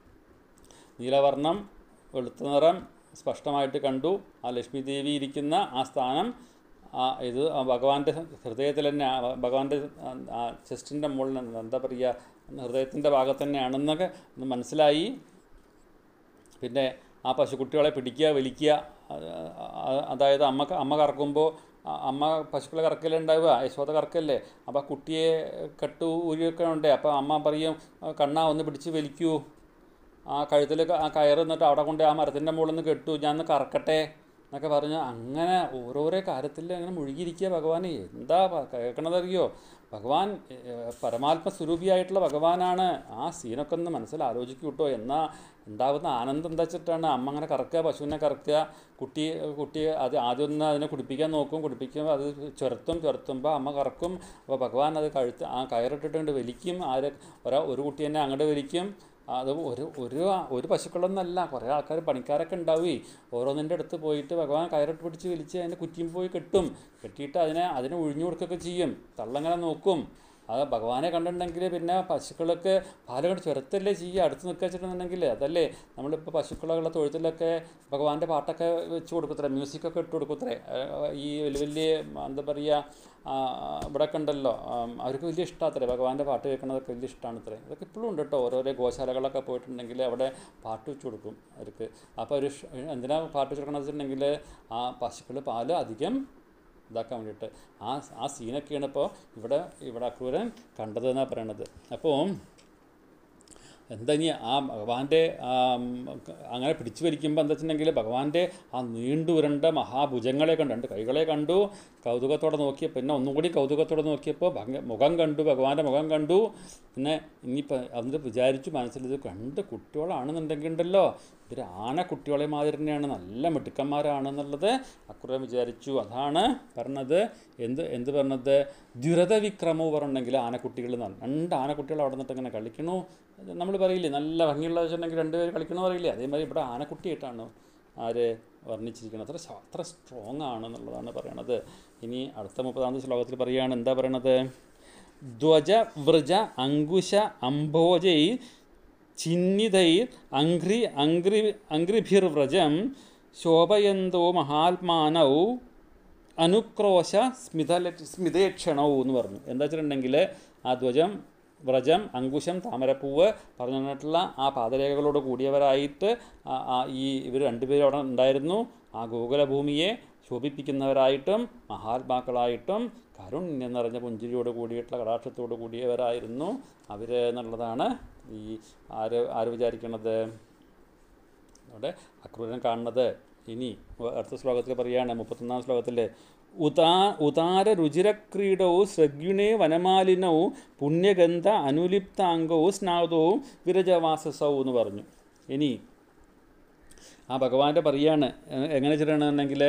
A: നീലവർണ്ണം വെളുത്ത നിറം സ്പഷ്ടമായിട്ട് കണ്ടു ആ ലക്ഷ്മി ദേവി ഇരിക്കുന്ന ആ സ്ഥാനം ആ ഇത് ആ ഭഗവാന്റെ ഹൃദയത്തിൽ തന്നെ ആ ഭഗവാന്റെ ആ ചെസ്റ്റിൻ്റെ മുകളിൽ എന്താ പറയുക ഹൃദയത്തിൻ്റെ ഭാഗത്ത് തന്നെയാണെന്നൊക്കെ ഒന്ന് മനസ്സിലായി പിന്നെ ആ പശുക്കുട്ടികളെ പിടിക്കുക വലിക്കുക അത് ആ- അതായത് അമ്മ അമ്മ കറക്കുമ്പോൾ അ- അമ്മ പശുക്കളെ കറക്കലുണ്ടാവുക യശോദ കറക്കല്ലേ അപ്പോൾ ആ കുട്ടിയെ കെട്ടു ഊരിയൊക്കെ ഉണ്ട് അപ്പോൾ അമ്മ പറയും കണ്ണാ ഒന്ന് പിടിച്ച് വലിക്കൂ ആ കഴുത്തിൽ ആ കയറ് എന്നിട്ട് അവിടെ കൊണ്ട് ആ മരത്തിൻ്റെ മുകളിൽ നിന്ന് കെട്ടു ഞാൻ ഒന്ന് കറക്കട്ടെ എന്നൊക്കെ പറഞ്ഞ് അങ്ങനെ ഓരോരോ കാര്യത്തിൽ അങ്ങനെ മുഴുകിയിരിക്കുക ഭഗവാനെ എന്താ പ- കേൾക്കണതറിയോ ഭഗവാൻ ഏഹ്, പരമാത്മ സ്വരൂപിയായിട്ടുള്ള ഭഗവാനാണ് ആ സീനൊക്കെ ഒന്ന് മനസ്സിൽ ആലോചിക്കൂ കേട്ടോ എന്നാൽ ഉണ്ടാകുന്ന ആനന്ദം എന്താ വെച്ചിട്ടാണ് അമ്മ അങ്ങനെ കറക്കുക പശുവിനെ കറക്കുക കുട്ടി കുട്ടി അത് ആദ്യം ഒന്ന് അതിനെ കുടിപ്പിക്കാൻ നോക്കും കുടിപ്പിക്കുമ്പോൾ അത് ചുരത്തും ചുരത്തുമ്പോൾ അമ്മ കറക്കും അപ്പോൾ ഭഗവാൻ അത് കഴുത്ത് ആ കയറിട്ടിട്ടുണ്ട് വലിക്കും ആര് ഒരാ ഒരു കുട്ടി തന്നെ അങ്ങോട്ട് വലിക്കും അത് ഒരു ഒരു ഒരു പശുക്കളൊന്നല്ല കുറേ ആൾക്കാർ പണിക്കാരൊക്കെ ഉണ്ടാവുകയെ ഓരോന്നിൻ്റെ അടുത്ത് പോയിട്ട് ഭഗവാൻ കയറിട്ട് പിടിച്ച് വലിച്ച് അതിൻ്റെ കുറ്റിയും പോയി കെട്ടും കെട്ടിയിട്ട് അതിനെ അതിനെ ഒഴിഞ്ഞു കൊടുക്കുകയൊക്കെ ചെയ്യും തള്ളങ്ങനെ നോക്കും അത് ഭഗവാനെ കണ്ടിട്ടുണ്ടെങ്കിൽ പിന്നെ പശുക്കൾക്ക് പാല് കൊണ്ട് ചുരത്തല്ലേ ചെയ്യുക അടുത്ത് നിൽക്കുക വെച്ചിട്ടുണ്ടെങ്കിൽ അതല്ലേ നമ്മളിപ്പോൾ പശുക്കളുള്ള തൊഴുത്തിലൊക്കെ ഭഗവാന്റെ പാട്ടൊക്കെ വെച്ച് കൊടുക്കത്രേ മ്യൂസിക്കൊക്കെ ഇട്ട് കൊടുക്കത്രേ ഏഹ് ഈ വലിയ വലിയ എന്താ പറയുക ഇവിടെയൊക്കെ ഉണ്ടല്ലോ ആം, അവർക്ക് വലിയ ഇഷ്ടമാത്രേ ഭഗവാന്റെ പാട്ട് കേൾക്കണതൊക്കെ വലിയ ഇഷ്ടമാണ് അത്രേ അതൊക്കെ ഇപ്പോഴും ഉണ്ട് കേട്ടോ ഓരോരോ ഗോശാലകളൊക്കെ പോയിട്ടുണ്ടെങ്കിൽ അവിടെ പാട്ട് വെച്ച് കൊടുക്കും അവർക്ക് അപ്പോൾ അവർ എന്തിനാ പാട്ട് വെച്ച് കൊടുക്കണമെന്ന് വെച്ചിട്ടുണ്ടെങ്കിൽ ആ പശുക്കൾ പാല് അധികം ഇതാക്കാൻ വേണ്ടിയിട്ട് ആ ആ സീനൊക്കെയാണ് ഇപ്പോൾ ഇവിടെ ഇവിടെ അക്രൂരൻ കണ്ടതെന്നാണ് പറയണത് അപ്പോൾ എന്താ ഇനി ആ ഭഗവാന്റെ ആ, ഉം, അങ്ങനെ പിടിച്ചു വലിക്കുമ്പോൾ എന്താ വെച്ചിട്ടുണ്ടെങ്കിൽ ഭഗവാന്റെ ആ നീണ്ടു ഉരണ്ട മഹാഭുജങ്ങളെ കണ്ടു രണ്ട് കൈകളെ കണ്ടു കൗതുകത്തോടെ നോക്കിയ പിന്നെ ഒന്നും കൂടി കൗതുകത്തോടെ നോക്കിയപ്പോൾ ഭംഗ മുഖം കണ്ടു ഭഗവാന്റെ മുഖം കണ്ടു പിന്നെ ഇനിയിപ്പോൾ അതിന് വിചാരിച്ചു മനസ്സിൽ ഇത് രണ്ട് കുട്ടികളാണെന്നുണ്ടെങ്കിൽ ഉണ്ടല്ലോ ഇവർ ആന കുട്ടികളെ മാതിരി തന്നെയാണ് നല്ല മിടുക്കന്മാരാണെന്നുള്ളത് അക്കുറം വിചാരിച്ചു അതാണ് പറഞ്ഞത് എന്ത് എന്ത് പറഞ്ഞത് ദുരതവിക്രമവും പറഞ്ഞിട്ടുണ്ടെങ്കിൽ ആനക്കുട്ടികൾ എന്ന് പറഞ്ഞു രണ്ട് ആനക്കുട്ടികൾ അവിടെ നിന്നിട്ട് ഇങ്ങനെ കളിക്കണു നമ്മൾ പറയില്ലേ നല്ല ഭംഗിയുള്ള വെച്ചിട്ടുണ്ടെങ്കിൽ രണ്ടുപേർ കളിക്കണു പറയില്ലേ അതേമാതിരി ഇവിടെ ആനക്കുട്ടിയായിട്ടാണ് ആര് വർണ്ണിച്ചിരിക്കുന്നത് അത്ര ശ- അത്ര സ്ട്രോങ് ആണെന്നുള്ളതാണ് പറയണത് ഇനി അടുത്ത മുപ്പതാമത്തെ ശ്ലോകത്തിൽ പറയുകയാണ് എന്താ പറയണത് ധ്വജ വൃജ അങ്കുശ അംഭോജൈ ചിഹ്നിതൈ അംഘ്രി അംഘ്രി അംഘ്രിഭിർവ്രജം ശോഭയന്തോ മഹാത്മാനൗ അനുക്രോശ സ്മിത സ്മിതേക്ഷണൗ എന്ന് പറഞ്ഞു എന്താ വെച്ചിട്ടുണ്ടെങ്കിൽ ആ ധ്വജം വ്രജം അങ്കുശം താമരപ്പൂവ് പറഞ്ഞു തന്നിട്ടുള്ള ആ പാദരേഖകളോട് കൂടിയവരായിട്ട് ആ- ആ ഈ ഇവർ രണ്ടുപേരും അവിടെ ഉണ്ടായിരുന്നു ആ ഗോകുലഭൂമിയെ ശോഭിപ്പിക്കുന്നവരായിട്ടും മഹാത്മാക്കളായിട്ടും കാരുണ്യം നിറഞ്ഞ പുഞ്ചിരിയോട് കൂടിയിട്ടുള്ള കടാക്ഷത്തോട് കൂടിയവരായിരുന്നു അവർ എന്നുള്ളതാണ് ഈ ആര് ആര് വിചാരിക്കണത് അവിടെ അക്രൂരൻ കാണുന്നത് ഇനി വ- അടുത്ത ശ്ലോകത്തിൽ പറയാണ് മുപ്പത്തൊന്നാം ശ്ലോകത്തിൽ ഉതാ ഉദാര രുചിരക്രീഡവും ശ്രഗ്യുണേ വനമാലിനവും പുണ്യഗന്ധ അനുലിപ്താംഗവും സ്നാതവും വിരജവാസസവും എന്ന് പറഞ്ഞു ഇനി ആ ഭഗവാന്റെ പറയാണ് എ- എങ്ങനെ ചെയ്യണമെന്നുണ്ടെങ്കിൽ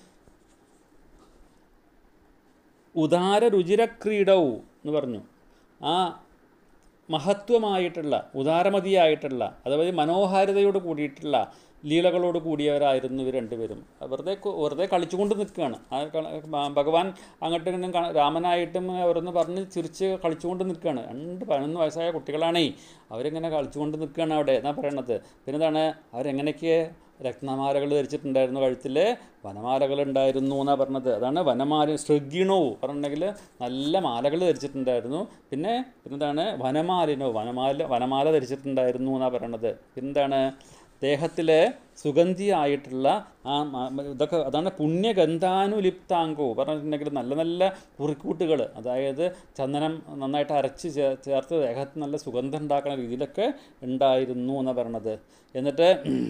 A: ഉദാര രുചിരക്രീഡവും എന്ന് പറഞ്ഞു ആ മഹത്വമായിട്ടുള്ള ഉദാരമതിയായിട്ടുള്ള അതായത് മനോഹാരിതയോട് കൂടിയിട്ടുള്ള ലീലകളോട് കൂടിയവരായിരുന്നു ഇവർ രണ്ടുപേരും വെറുതെ കു- വെറുതെ കളിച്ചുകൊണ്ട് നിൽക്കുകയാണ് ആ കള- ഭ- ഭഗവാൻ അങ്ങോട്ടും ഇങ്ങോട്ടും കാ- രാമനായിട്ടും അവരൊന്ന് പറഞ്ഞ് ചിരിച്ച് കളിച്ചുകൊണ്ട് നിൽക്കുകയാണ് രണ്ട് പതിനൊന്ന് വയസ്സായ കുട്ടികളാണേ അവരിങ്ങനെ കളിച്ചുകൊണ്ട് നിൽക്കുകയാണ് അവിടെ എന്നാ പറയണത് പിന്നെ എന്താണ് അവരെങ്ങനെയൊക്കെ രത്നമാലകൾ ധരിച്ചിട്ടുണ്ടായിരുന്നു കഴുത്തിൽ വനമാലകൾ ഉണ്ടായിരുന്നു എന്നാണ് പറഞ്ഞത് അതാണ് വനമാല ശ്രഗിണോ പറഞ്ഞിട്ടുണ്ടെങ്കിൽ നല്ല മാലകൾ ധരിച്ചിട്ടുണ്ടായിരുന്നു പിന്നെ പിന്നെന്താണ് വനമാലിനോ വനമാല വനമാല ധരിച്ചിട്ടുണ്ടായിരുന്നു എന്നാണ് പറയണത് പിന്നെന്താണ് ദേഹത്തിൽ സുഗന്ധിയായിട്ടുള്ള ആ മ- മ- ഇതൊക്കെ അതാണ് പുണ്യഗന്ധാനുലിപ്താംഗോ പറഞ്ഞിട്ടുണ്ടെങ്കിൽ നല്ല നല്ല കുറിക്കൂട്ടുകൾ അതായത് ചന്ദനം നന്നായിട്ട് അരച്ച് ചേ- ചേർത്ത് ദേഹത്ത് നല്ല സുഗന്ധം ഉണ്ടാക്കുന്ന രീതിയിലൊക്കെ ഉണ്ടായിരുന്നു എന്നാണ് പറയണത് എന്നിട്ട്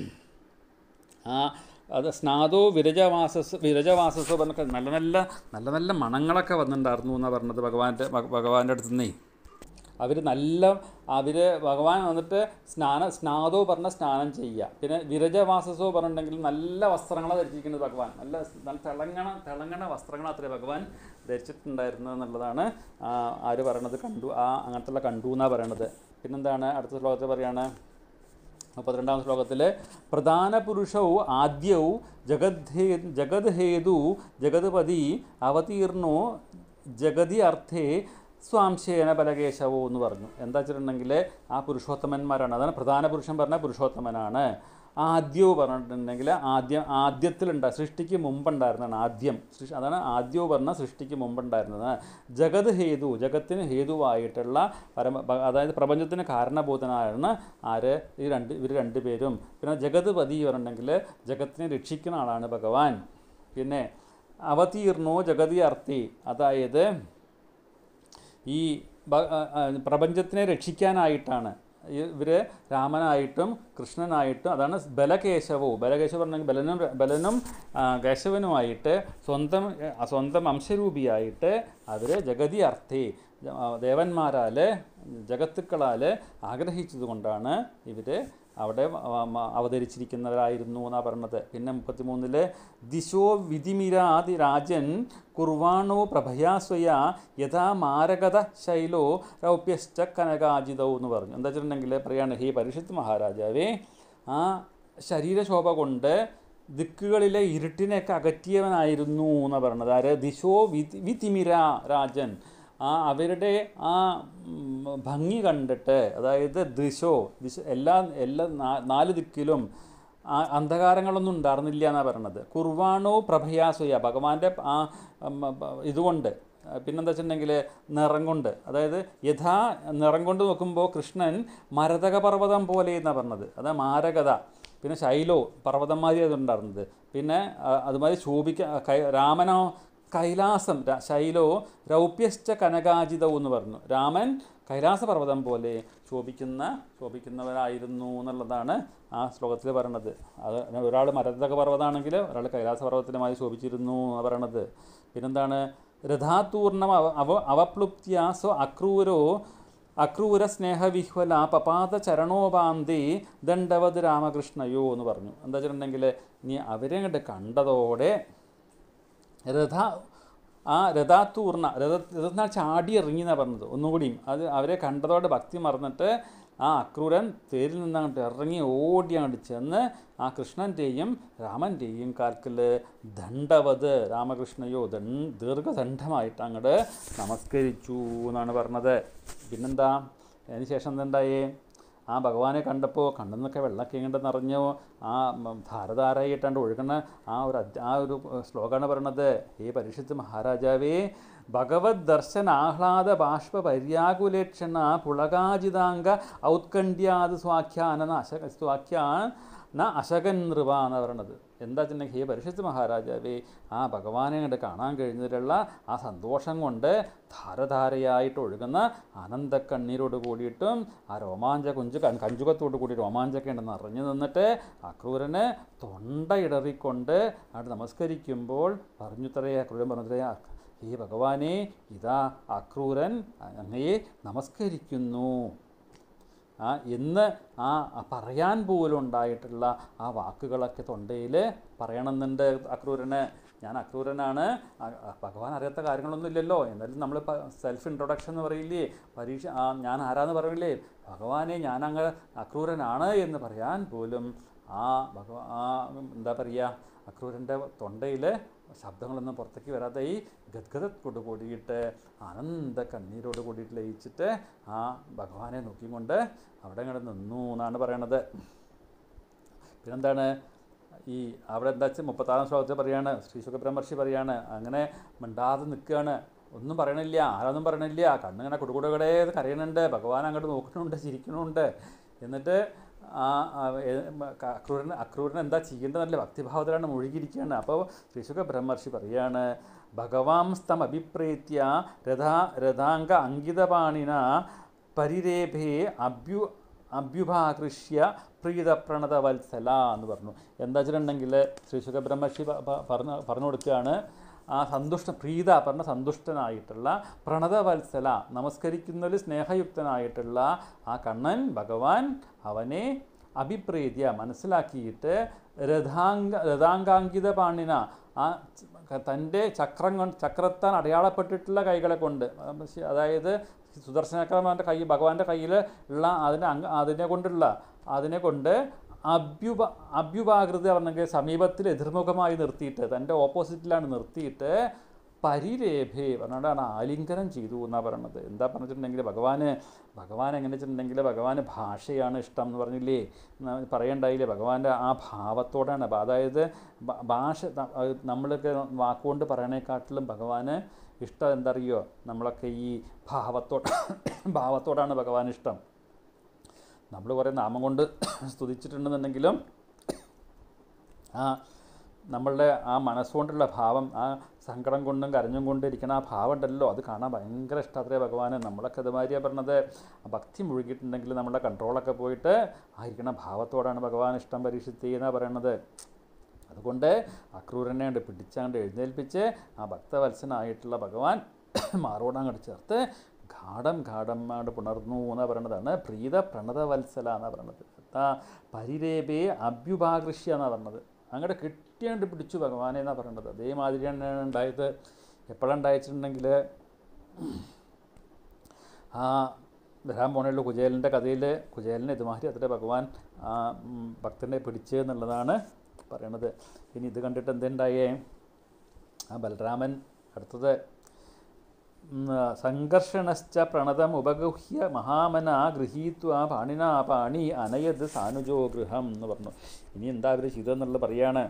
A: ആ അത് സ്നാദോ വിരജവാസസ് വിരജവാസസോ പറഞ്ഞൊക്കെ നല്ല നല്ല നല്ല നല്ല മണങ്ങളൊക്കെ വന്നിട്ടുണ്ടായിരുന്നു എന്നാണ് പറഞ്ഞത് ഭഗവാന്റെ ഭഗ- ഭഗവാന്റെ അടുത്ത് നിന്നേ അവർ നല്ല അവർ ഭഗവാൻ വന്നിട്ട് സ്നാന സ്നാദോ പറഞ്ഞ സ്നാനം ചെയ്യുക പിന്നെ വിരജവാസസോ പറഞ്ഞിട്ടുണ്ടെങ്കിൽ നല്ല വസ്ത്രങ്ങളാണ് ധരിച്ചിരിക്കുന്നത് ഭഗവാൻ നല്ല സ് നല്ല തിളങ്ങണ തിളങ്ങണ വസ്ത്രങ്ങൾ അത്രേ ഭഗവാൻ ധരിച്ചിട്ടുണ്ടായിരുന്നു എന്നുള്ളതാണ് ആ, ആര് പറയണത് കണ്ടു ആ അങ്ങനത്തുള്ള കണ്ടു എന്നാണ് പറയണത് പിന്നെന്താണ് അടുത്ത ശ്ലോകത്തിൽ പറയാണ് മുപ്പത്തിരണ്ടാം ശ്ലോകത്തിൽ പ്രധാന പുരുഷവും ആദ്യവും ജഗദ്ധേ ജഗദ്ഹേതു ജഗത്പതി അവതീർണോ ജഗതി അർത്ഥേ സ്വാംശേന ബലകേശവോ എന്ന് പറഞ്ഞു എന്താ വെച്ചിട്ടുണ്ടെങ്കിൽ ആ പുരുഷോത്തമന്മാരാണ് അതാണ് പ്രധാന പുരുഷൻ പറഞ്ഞ പുരുഷോത്തമനാണ് ആദ്യവും പറഞ്ഞിട്ടുണ്ടെങ്കിൽ ആദ്യം ആദ്യത്തിലുണ്ട സൃഷ്ടിക്ക് മുമ്പുണ്ടായിരുന്നതാണ് ആദ്യം സൃഷ്ടി അതാണ് ആദ്യവും പറഞ്ഞ സൃഷ്ടിക്ക് മുമ്പുണ്ടായിരുന്നത് ജഗത് ഹേതു ജഗത്തിന് ഹേതുവായിട്ടുള്ള പരമ ഭ- അതായത് പ്രപഞ്ചത്തിന് കാരണഭൂതനായാണ് ആര് ഈ രണ്ട് ഇവർ രണ്ടുപേരും പിന്നെ ജഗത് പതി പറഞ്ഞിട്ടുണ്ടെങ്കിൽ ജഗത്തിനെ രക്ഷിക്കുന്ന ആളാണ് ഭഗവാൻ പിന്നെ അവതീർണോ ജഗതി അർത്ഥി അതായത് ഈ ഭ- ആ, ആ, പ്രപഞ്ചത്തിനെ രക്ഷിക്കാനായിട്ടാണ് ഇവർ രാമനായിട്ടും കൃഷ്ണനായിട്ടും അതാണ് ബലകേശവവും ബലകേശവ് പറഞ്ഞെങ്കിൽ ബലനും ബലനും ആ, കേശവനുമായിട്ട് സ്വന്തം ആ, സ്വന്തം അംശരൂപിയായിട്ട് അവർ ജഗതി അർത്ഥി ദേവന്മാരാൽ ജഗത്തുക്കളാൽ ആഗ്രഹിച്ചതുകൊണ്ടാണ് ഇവർ അവിടെ വ- മ- അവതരിച്ചിരിക്കുന്നവരായിരുന്നു എന്നാണ് പറഞ്ഞത് പിന്നെ മുപ്പത്തിമൂന്നില് ദിശോ വിധിമിരാതി രാജൻ കുർവാണോ പ്രഭയാ സ്വയ യഥാ മാരകത ശൈലോ രൗപ്യശ്ച കനകാജിതോ എന്ന് പറഞ്ഞു എന്താ വെച്ചിട്ടുണ്ടെങ്കിൽ പറയാണ് ഹേ പരിഷത്ത് മഹാരാജാവേ ആ ശരീരശോഭ കൊണ്ട് ദിക്കുകളിലെ ഇരുട്ടിനെയൊക്കെ അകറ്റിയവനായിരുന്നു എന്നാണ് പറയണത് ആര് ദിശോ വിധി വിതിമിര രാജൻ ആ അവരുടെ ആ ഉം, ഭംഗി കണ്ടിട്ട് അതായത് ദിശോ ദിശ എല്ലാ എല്ലാ നാ- നാല് ദിക്കിലും ആ അന്ധകാരങ്ങളൊന്നും ഉണ്ടായിരുന്നില്ല എന്നാണ് പറയണത് കുർവാണോ പ്രഭയാസുയ ഭഗവാന്റെ ആ ഉം, ബ- ഇതുകൊണ്ട് പിന്നെന്താ വെച്ചിട്ടുണ്ടെങ്കിൽ നിറം കൊണ്ട് അതായത് യഥാ നിറം കൊണ്ട് നോക്കുമ്പോൾ കൃഷ്ണൻ മരതക പർവ്വതം പോലെ എന്നാണ് പറഞ്ഞത് അതാ മാരകത പിന്നെ ശൈലോ പർവ്വതന്മാരി അതുണ്ടായിരുന്നത് പിന്നെ ആ, അതുമാതിരി ശോഭിക്ക കൈ രാമനോ കൈലാസം ര- ശൈലോ രൗപ്യശ്ച കനകാജിതവും എന്ന് പറഞ്ഞു രാമൻ കൈലാസപർവ്വതം പോലെ ശോഭിക്കുന്ന ശോഭിക്കുന്നവരായിരുന്നു എന്നുള്ളതാണ് ആ ശ്ലോകത്തിൽ പറയണത് അത് ഒരാൾ മരതക പർവ്വതമാണെങ്കിൽ ഒരാൾ കൈലാസപർവ്വതത്തിനുമായി ശോഭിച്ചിരുന്നു എന്ന് പറയണത് പിന്നെന്താണ് രഥാതൂർണം അവ അവ അവപ്ലുപ്ത്യ സ്വ അക്രൂരോ അക്രൂര സ്നേഹവിഹ്വല പപാത ചരണോപാന്തി ദണ്ഡവത് രാമകൃഷ്ണയോ എന്ന് പറഞ്ഞു എന്താ വെച്ചിട്ടുണ്ടെങ്കിൽ നീ അവരെ അങ്ങോട്ട് കണ്ടതോടെ രഥ ആ രഥാത്തൂർണ രഥ രഥത്തിനാ ചാടി ഇറങ്ങി എന്നാണ് പറഞ്ഞത് ഒന്നുകൂടിയും അത് അവരെ കണ്ടതോടെ ഭക്തി മറന്നിട്ട് ആ അക്രൂരൻ തേരിൽ നിന്ന് അങ്ങോട്ട് ഇറങ്ങി ഓടി അങ്ങോട്ട് ചെന്ന് ആ കൃഷ്ണൻ്റെയും രാമൻ്റെയും കാൽക്കിൽ ദണ്ഡവത് രാമകൃഷ്ണയോ ദൺ ദീർഘദണ്ഡമായിട്ട് അങ്ങോട്ട് നമസ്കരിച്ചു എന്നാണ് പറഞ്ഞത് പിന്നെന്താ അതിന് ശേഷം എന്തുണ്ടായേ ആ ഭഗവാനെ കണ്ടപ്പോൾ കണ്ണെന്നൊക്കെ വെള്ളമൊക്കെ ഇങ്ങോട്ട് നിറഞ്ഞു ആ മ- ധാരധാരയായിട്ടാണ്ട് ഒഴുകുന്ന ആ ഒരു അധ്യ- ആ ഒരു ശ്ലോകമാണ് പറയണത് ഹേ പരീക്ഷിത്ത് മഹാരാജാവേ ഭഗവത് ദർശന ആഹ്ലാദ ബാഷ്പ പര്യാകുലേക്ഷണ പുളകാജിതാംഗ ഔത്കണ്ഠ്യാത് സ്വാഖ്യാന അശ സ്വാഖ്യാന അശകൻ നൃപ എന്ന് പറയണത് എന്താ വെച്ചിട്ടുണ്ടെങ്കിൽ ഹേ പരിഷത്ത് മഹാരാജാവേ ആ ഭഗവാനെ കണ്ട് കാണാൻ കഴിഞ്ഞതിലുള്ള ആ സന്തോഷം കൊണ്ട് ധാരധാരയായിട്ട് ഒഴുകുന്ന ആനന്ദക്കണ്ണീരോട് കൂടിയിട്ടും ആ രോമാഞ്ച കുഞ്ചു കൺ- കഞ്ചുകത്തോട് കൂടി രോമാഞ്ചൊക്കെ ഉണ്ടെന്ന് അറിഞ്ഞു നിന്നിട്ട് അക്രൂരന് തൊണ്ട ഇടറിക്കൊണ്ട് അവിടെ നമസ്കരിക്കുമ്പോൾ പറഞ്ഞു തറേ അക്രൂരൻ പറഞ്ഞു തറേ ഹേ ഭഗവാനെ ഇതാ അക്രൂരൻ അങ്ങയെ നമസ്കരിക്കുന്നു ആ എന്ന് ആ ആ പറയാൻ പോലും ഉണ്ടായിട്ടുള്ള ആ വാക്കുകളൊക്കെ തൊണ്ടയിൽ പറയണമെന്നുണ്ട് അക്രൂരന് ഞാൻ അക്രൂരനാണ് ആ- ആ ഭഗവാൻ അറിയാത്ത കാര്യങ്ങളൊന്നും ഇല്ലല്ലോ എന്നാലും നമ്മൾ സെൽഫ് ഇൻട്രൊഡക്ഷൻ എന്ന് പറയില്ലേ പരീക്ഷ ആ ഞാൻ ആരാന്ന് പറയില്ലേ ഭഗവാനെ ഞാൻ അങ്ങ് അക്രൂരനാണ് എന്ന് പറയാൻ പോലും ആ ഭഗവാ ആ എന്താ പറയുക അക്രൂരൻ്റെ തൊണ്ടയിൽ ശബ്ദങ്ങളൊന്നും പുറത്തേക്ക് വരാതെ ഈ ഗദ്ഗതത്തോട് കൂടിയിട്ട് ആനന്ദ കണ്ണീരോട് കൂടിയിട്ട് ലയിച്ചിട്ട് ആ ഭഗവാനെ നോക്കിക്കൊണ്ട് അവിടെ ഇങ്ങോട്ട് നിന്നു എന്നാണ് പറയണത് പിന്നെന്താണ് ഈ അവിടെ എന്താ വെച്ചാൽ മുപ്പത്താറാം ശ്ലോകത്തിൽ പറയാണ് ശ്രീ സുഖബ്രഹ്മർഷി പറയാണ് അങ്ങനെ മിണ്ടാതെ നിൽക്കുകയാണ് ഒന്നും പറയണില്ല ആരൊന്നും പറയണില്ല കണ്ണിങ്ങനെ കുടുകുടകടെ കരയണുണ്ട് ഭഗവാൻ അങ്ങോട്ട് നോക്കുന്നുണ്ട് ചിരിക്കണുണ്ട് എന്നിട്ട് ആ ആ, ഏ- മ, ക- അക്രൂരൻ അക്രൂരൻ എന്താ ചെയ്യേണ്ടതല്ല ഭക്തിഭാവത്തിലാണ് മുഴുകിയിരിക്കുകയാണ് അപ്പോൾ ശ്രീശുഖ ബ്രഹ്മർഷി പറയാണ് ഭഗവാംസ്തം അഭിപ്രേത്യ രഥാ രഥാംഗ അങ്കിതപാണിന പരിരേഭേ അഭ്യു അഭ്യുഭാകൃഷ്യ പ്രീതപ്രണത വത്സല എന്ന് പറഞ്ഞു എന്താ വെച്ചിട്ടുണ്ടെങ്കിൽ ശ്രീശുഖ ബ്രഹ്മർഷി പ- പ- പറഞ്ഞു പറഞ്ഞു കൊടുക്കുകയാണ് ആ സന്തുഷ്ട പ്രീത പറഞ്ഞ സന്തുഷ്ടനായിട്ടുള്ള പ്രണതവത്സല നമസ്കരിക്കുന്നതിൽ സ്നേഹയുക്തനായിട്ടുള്ള ആ കണ്ണൻ ഭഗവാൻ അവനെ അഭിപ്രീതിയ മനസ്സിലാക്കിയിട്ട് രഥാംഗ രഥാംഗാങ്കിത പാണിന ആ ച- തൻ്റെ ചക്രം കൊണ്ട് ചക്രത്താൻ അടയാളപ്പെട്ടിട്ടുള്ള കൈകളെ കൊണ്ട് അതായത് സുദർശനക്രമൻ്റെ കൈ ഭഗവാന്റെ കയ്യിൽ ഉള്ള അതിനെ അംഗ അതിനെ കൊണ്ടുള്ള അതിനെ കൊണ്ട് അഭ്യുപ അഭ്യുപാകൃതി പറഞ്ഞെങ്കിൽ സമീപത്തിൽ എതിർമുഖമായി നിർത്തിയിട്ട് തൻ്റെ ഓപ്പോസിറ്റിലാണ് നിർത്തിയിട്ട് പരിരേഭേ പറഞ്ഞുകൊണ്ടാണ് ആലിംഗനം ചെയ്തു എന്നാണ് പറയണത് എന്താ പറഞ്ഞിട്ടുണ്ടെങ്കിൽ ഭഗവാന് ഭഗവാൻ എങ്ങനെ വെച്ചിട്ടുണ്ടെങ്കിൽ ഭഗവാന് ഭാഷയാണ് ഇഷ്ടം എന്ന് പറഞ്ഞില്ലേ ന- പറയണ്ടായില്ലേ ഭഗവാന്റെ ആ ഭാവത്തോടാണ് ഭ- അതായത് ഭ- ഭാഷ ന- അത് നമ്മളൊക്കെ വാക്കുകൊണ്ട് പറയണേക്കാട്ടിലും ഭഗവാന് ഇഷ്ടം എന്തറിയോ നമ്മളൊക്കെ ഈ ഭാവത്തോട് ഭാവത്തോടാണ് ഭഗവാൻ ഇഷ്ടം നമ്മൾ കുറേ നാമം കൊണ്ട് സ്തുതിച്ചിട്ടുണ്ടെന്നുണ്ടെങ്കിലും ആ നമ്മളുടെ ആ മനസ്സുകൊണ്ടുള്ള ഭാവം ആ സങ്കടം കൊണ്ടും കരഞ്ഞും കൊണ്ടും ഇരിക്കുന്ന ആ ഭാവം ഉണ്ടല്ലോ അത് കാണാൻ ഭയങ്കര ഇഷ്ടത്രേ ഭഗവാന് നമ്മളൊക്കെ ഇതുമാതിരിയാണ് പറഞ്ഞത് ആ ഭക്തി മുഴുകിയിട്ടുണ്ടെങ്കിൽ നമ്മുടെ കൺട്രോളൊക്കെ പോയിട്ട് ആ ഇരിക്കുന്ന ഭാവത്തോടാണ് ഭഗവാൻ ഇഷ്ടം പരീക്ഷിച്ച് എന്നാണ് പറയണത് അതുകൊണ്ട് അക്രൂരനെ കൊണ്ട് പിടിച്ചാണ്ട് എഴുന്നേൽപ്പിച്ച് ആ ഭക്തവത്സനായിട്ടുള്ള ഭഗവാൻ മാറോടങ്ങോട്ട് ചേർത്ത് ഗാഠം ഗാഠമായിട്ട് പുണർന്നു എന്നാണ് പറയണതാണ് പ്രീത പ്രണതവത്സല എന്നാണ് പറയണത് ആ പരിരേപേ അഭ്യുപാകൃഷ്യ എന്നാണ് പറഞ്ഞത് അങ്ങോട്ട് കിട്ടിയാണ്ട് പിടിച്ചു ഭഗവാനെ എന്നാണ് പറയണത് അതേമാതിരിയാണ് ഉണ്ടായത് എപ്പോഴാണ് ഉണ്ടായിട്ടുണ്ടെങ്കിൽ ആ വരാൻ പോണുള്ള കുചേലൻ്റെ കഥയിൽ കുചേലനെ ഇതുമാതിരി അത്ര ഭഗവാൻ ആ ഉം, ഭക്തനെ പിടിച്ച് എന്നുള്ളതാണ് പറയണത് ഇനി ഇത് കണ്ടിട്ട് എന്തുണ്ടായേ ആ ബലരാമൻ അടുത്തത് ഉം, സംഘർഷണശ്ച പ്രണതം ഉപഗുഹ്യ മഹാമന ഗൃഹീത്വ പാണിനാ പാണി അനയത് സാനുജോ ഗൃഹം എന്ന് പറഞ്ഞു ഇനി എന്താ അവർ ചെയ്തതെന്നുള്ളത് പറയാണ്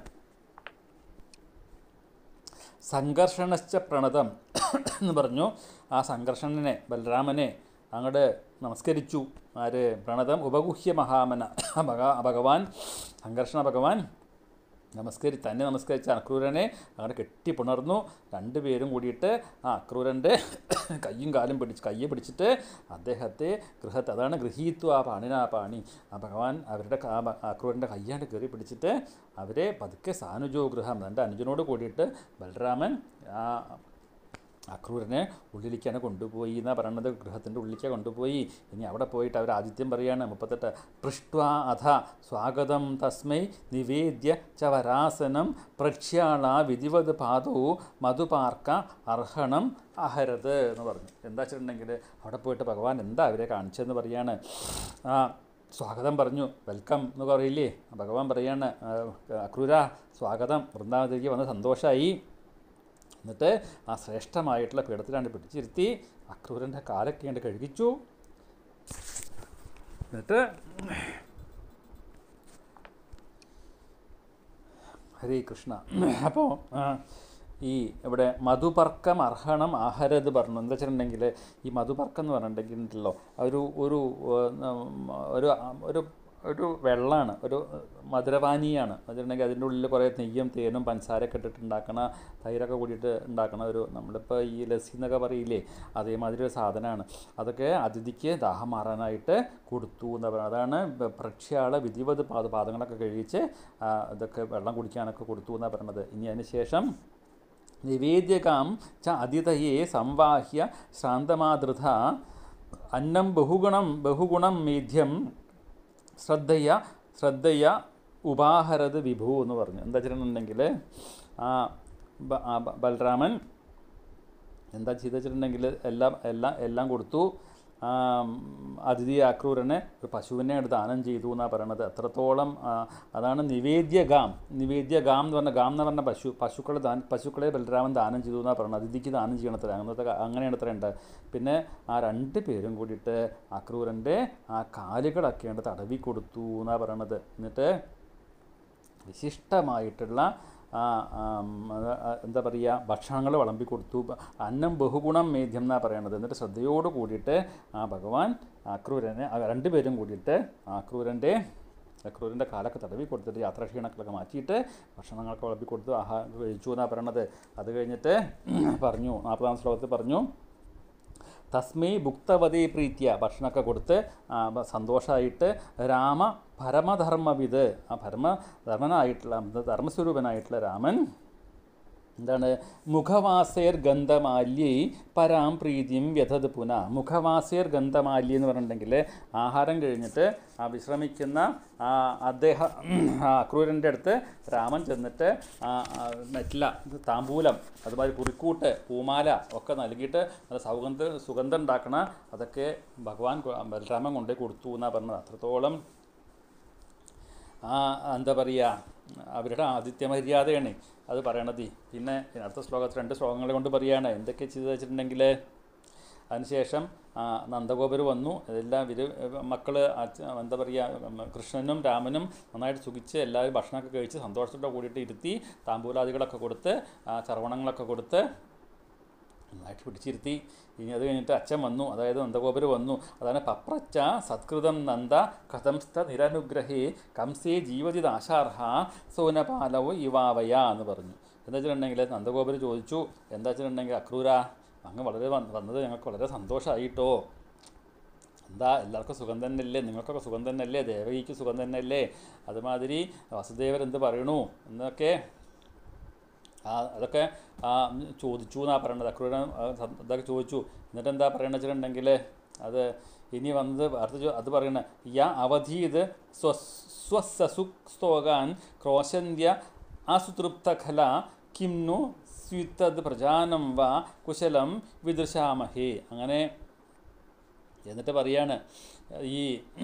A: സംഘർഷണശ്ച പ്രണതം എന്ന് പറഞ്ഞു ആ സംഘർഷണനെ ബലരാമനെ അങ്ങോട്ട് നമസ്കരിച്ചു ആര് പ്രണതം ഉപഗുഹ്യ മഹാമന ഭഗ ഭഗവാൻ സംഘർഷണ ഭഗവാൻ നമസ്കരി തന്നെ നമസ്കരിച്ച അക്രൂരനെ അങ്ങനെ കെട്ടിപ്പുണർന്നു രണ്ടുപേരും കൂടിയിട്ട് ആ അക്രൂരൻ്റെ കയ്യും കാലും പിടിച്ച് കയ്യെ പിടിച്ചിട്ട് അദ്ദേഹത്തെ ഗൃഹത്ത് അതാണ് ഗൃഹീത്വ ആ പാണിനാ പാണി ആ ഭഗവാൻ അവരുടെ ക- ആ ഭ- ആ അക്രൂരൻ്റെ കയ്യാണ്ട് കയറി പിടിച്ചിട്ട് അവരെ പതുക്കെ സാനുജോ ഗൃഹം തൻ്റെ അനുജനോട് കൂടിയിട്ട് ബലരാമൻ ആ അക്രൂരനെ ഉള്ളിലേക്കാണ് കൊണ്ടുപോയി എന്നാണ് പറയണത് ഗൃഹത്തിൻ്റെ ഉള്ളിലേക്ക് കൊണ്ടുപോയി ഇനി അവിടെ പോയിട്ട് അവർ ആദിത്യം പറയാണ് മുപ്പത്തെട്ട് പൃഷ്ട്വാ അധ സ്വാഗതം തസ്മൈ നിവേദ്യ ച വരാസനം പ്രക്ഷ്യാള വിധിവത് പാദോ മധുപാർക്ക അർഹണം അഹരത് എന്ന് പറഞ്ഞു എന്താ വെച്ചിട്ടുണ്ടെങ്കിൽ അവിടെ പോയിട്ട് ഭഗവാൻ എന്താ അവരെ കാണിച്ചതെന്ന് പറയാണ് ആ സ്വാഗതം പറഞ്ഞു വെൽക്കം എന്ന് പറയില്ലേ ഭഗവാൻ പറയാണ് ആ, അക്രൂര സ്വാഗതം വൃന്ദാവനത്തിലേക്ക് വന്ന് സന്തോഷമായി എന്നിട്ട് ആ ശ്രേഷ്ഠമായിട്ടുള്ള പീഠത്തിലാണ്ട് പിടിച്ചിരുത്തി അക്രൂരൻ്റെ കാലൊക്കെ കണ്ട് കഴുകിച്ചു എന്നിട്ട് ഹരേ കൃഷ്ണ അപ്പോൾ ഈ ഇവിടെ മധുപർക്കം അർഹണം ആഹരത് പറഞ്ഞു എന്താ വെച്ചിട്ടുണ്ടെങ്കിൽ ഈ മധുപർക്കം എന്ന് പറഞ്ഞിട്ടുണ്ടെങ്കിലോ ഒരു ഒരു ഉം, ഒരു ഒരു ഒരു വെള്ളമാണ് ഒരു മധുരപാനീയമാണ് വെച്ചിട്ടുണ്ടെങ്കിൽ അതിൻ്റെ ഉള്ളിൽ കുറേ നെയ്യും തേനും പഞ്ചസാരയൊക്കെ ഇട്ടിട്ട് ഉണ്ടാക്കണ തൈരൊക്കെ കൂടിയിട്ട് ഉണ്ടാക്കണ ഒരു നമ്മളിപ്പോൾ ഈ ലസ്സി എന്നൊക്കെ പറയില്ലേ അതേമാതിരി ഒരു സാധനമാണ് അതൊക്കെ അതിഥിക്ക് ദാഹം മാറാനായിട്ട് കൊടുത്തു എന്ന് പറയുന്നത് അതാണ് ബ- പ്രക്ഷ്യാള വിധിവത് പാദ പാദങ്ങളൊക്കെ കഴിച്ച് ആ, ഇതൊക്കെ വെള്ളം കുടിക്കാനൊക്കെ കൊടുത്തു എന്നാണ് പറയുന്നത് ഇനി അതിന് ശേഷം നിവേദ്യകാം ച അതിഥയെ സംവാഹ്യ ശ്രാന്തമാതൃത അന്നം ബഹുഗുണം ബഹുഗുണം മേധ്യം ശ്രദ്ധയ ശ്രദ്ധയ ഉപാഹരത് വിഭു എന്ന് പറഞ്ഞു എന്താ വെച്ചിട്ടുണ്ടെങ്കിൽ ആ ബ- ആ ബ- ബലരാമൻ എന്താ ചെയ്തു വെച്ചിട്ടുണ്ടെങ്കിൽ എല്ലാം എല്ലാം എല്ലാം കൊടുത്തു ആ, അതിഥി അക്രൂരനെ ഒരു പശുവിനെ എടുത്ത് ദാനം ചെയ്തു എന്നാണ് പറയണത് എത്രത്തോളം ആ, അതാണ് നിവേദ്യ ഗാം നിവേദ്യ ഗാം എന്ന് പറഞ്ഞ ഗാം എന്ന് പറഞ്ഞ പശു പശുക്കളെ ദാൻ പശുക്കളെ ബലരാമൻ ദാനം ചെയ്തു എന്നാണ് പറയുന്നത് അതിഥിക്ക് ദാനം ചെയ്യണത്ര അങ്ങനത്തെ ക- അങ്ങനെയാണ് അത്ര ഉണ്ട് പിന്നെ ആ രണ്ട് പേരും കൂടിയിട്ട് അക്രൂരൻ്റെ ആ കാലുകളൊക്കെ ഉണ്ട് തടവി കൊടുത്തു എന്നാണ് പറയണത് എന്നിട്ട് വിശിഷ്ടമായിട്ടുള്ള ആ, ആം, അത് ആ, എന്താ പറയുക ഭക്ഷണങ്ങൾ വിളമ്പി കൊടുത്തു ബ- അന്നം ബഹുഗുണം മേദ്യം എന്നാണ് പറയണത് എന്നിട്ട് ശ്രദ്ധയോട് കൂടിയിട്ട് ആ ഭഗവാൻ അക്രൂരനെ ആ രണ്ടുപേരും കൂടിയിട്ട് അക്രൂരൻ്റെ അക്രൂരൻ്റെ കാലൊക്കെ തടവി കൊടുത്തിട്ട് യാത്രാക്ഷീണങ്ങളൊക്കെ മാറ്റിയിട്ട് ഭക്ഷണങ്ങളൊക്കെ വിളമ്പി കൊടുത്തു ആഹാരം കഴിച്ചു എന്നാണ് പറയണത് അത് കഴിഞ്ഞിട്ട് പറഞ്ഞു നാൽപ്പതാം ശ്ലോകത്തിൽ പറഞ്ഞു തസ്മൈ ഭുക്തവതേ പ്രീത്യ ഭക്ഷണമൊക്കെ കൊടുത്ത് ആ, ബ- സന്തോഷമായിട്ട് രാമ പരമധർമ്മവിത് ആ പരമധർമ്മനായിട്ടുള്ള ധർമ്മസ്വരൂപനായിട്ടുള്ള രാമൻ എന്താണ് മുഖവാസേർ ഗന്ധമാല്യൈ പരാം പ്രീതിയും വ്യഥത് പുന മുഖവാസേർ ഗന്ധമാല്യ എന്ന് പറഞ്ഞിട്ടുണ്ടെങ്കിൽ ആഹാരം കഴിഞ്ഞിട്ട് ആ വിശ്രമിക്കുന്ന ആ അദ്ദേഹം ആ അക്രൂരൻ്റെ അടുത്ത് രാമൻ ചെന്നിട്ട് ആ ആ നെറ്റില ഇത് താമ്പൂലം അതുമാതിരി കുറിക്കൂട്ട് പൂമാല ഒക്കെ നൽകിയിട്ട് നല്ല സൗഗന്ധ സുഗന്ധം ഉണ്ടാക്കണ അതൊക്കെ ഭഗവാൻ കൊ- ബലരാമൻ കൊണ്ടേ കൊടുത്തു എന്നാണ് പറഞ്ഞത് അത്രത്തോളം ആ എന്താ പറയുക അവരുടെ ആതിഥ്യമര്യാദയാണ് അത് പറയണത് പിന്നെ അടുത്ത ശ്ലോകത്തിൽ രണ്ട് ശ്ലോകങ്ങൾ കൊണ്ട് പറയുകയാണ് എന്തൊക്കെ ചെയ്തു വെച്ചിട്ടുണ്ടെങ്കിൽ അതിനുശേഷം ആ, നന്ദഗോപർ വന്നു എല്ലാം ഇവർ മക്കൾ എന്താ പറയുക കൃഷ്ണനും രാമനും നന്നായിട്ട് സുഖിച്ച് എല്ലാവരും ഭക്ഷണമൊക്കെ കഴിച്ച് സന്തോഷത്തോടെ കൂടിയിട്ട് ഇരുത്തി താമ്പൂലാദികളൊക്കെ കൊടുത്ത് ആ, ചർവണങ്ങളൊക്കെ കൊടുത്ത് നന്നായിട്ട് പിടിച്ചിരുത്തി ഇനി അത് കഴിഞ്ഞിട്ട് അച്ഛൻ വന്നു അതായത് നന്ദഗോപുരം വന്നു അതാണ് പപ്രച്ച സത്കൃതം നന്ദ കഥംസ്ഥ നിരനുഗ്രഹേ കംസേ ജീവതിദാശാർഹ സോനപാലവോ ഇവാവയ എന്ന് പറഞ്ഞു എന്താ വെച്ചിട്ടുണ്ടെങ്കിൽ നന്ദഗോപുരം ചോദിച്ചു എന്താ വെച്ചിട്ടുണ്ടെങ്കിൽ അക്രൂര അങ്ങ് വളരെ വന്ന് വന്നത് ഞങ്ങൾക്ക് വളരെ സന്തോഷമായിട്ടോ എന്താ എല്ലാവർക്കും സുഖം തന്നെയല്ലേ നിങ്ങൾക്കൊക്കെ സുഖം തന്നെയല്ലേ ദേവകിക്ക് സുഖം തന്നെയല്ലേ അതുമാതിരി വസുദേവർ എന്ത് പറയണു എന്നൊക്കെ ആ അതൊക്കെ ആ ചോദിച്ചു എന്നാണ് പറയണത് അക്രൂരൻ ആ സം- ഇതൊക്കെ ചോദിച്ചു എന്നിട്ട് എന്താ പറയണത് വെച്ചിട്ടുണ്ടെങ്കിൽ അത് ഇനി വന്നത് അടുത്ത ചോ- അത് പറയണ യാ അവധീത് സ്വ സ്വസസുസ്തോകാൻ ക്രോശന്ത്യ അസുതൃപ്തഖല കിംനു സ്വിത്തത് പ്രജാനം വാ കുശലം വിദൃശാമഹേ അങ്ങനെ എന്നിട്ട് പറയാണ് ഈ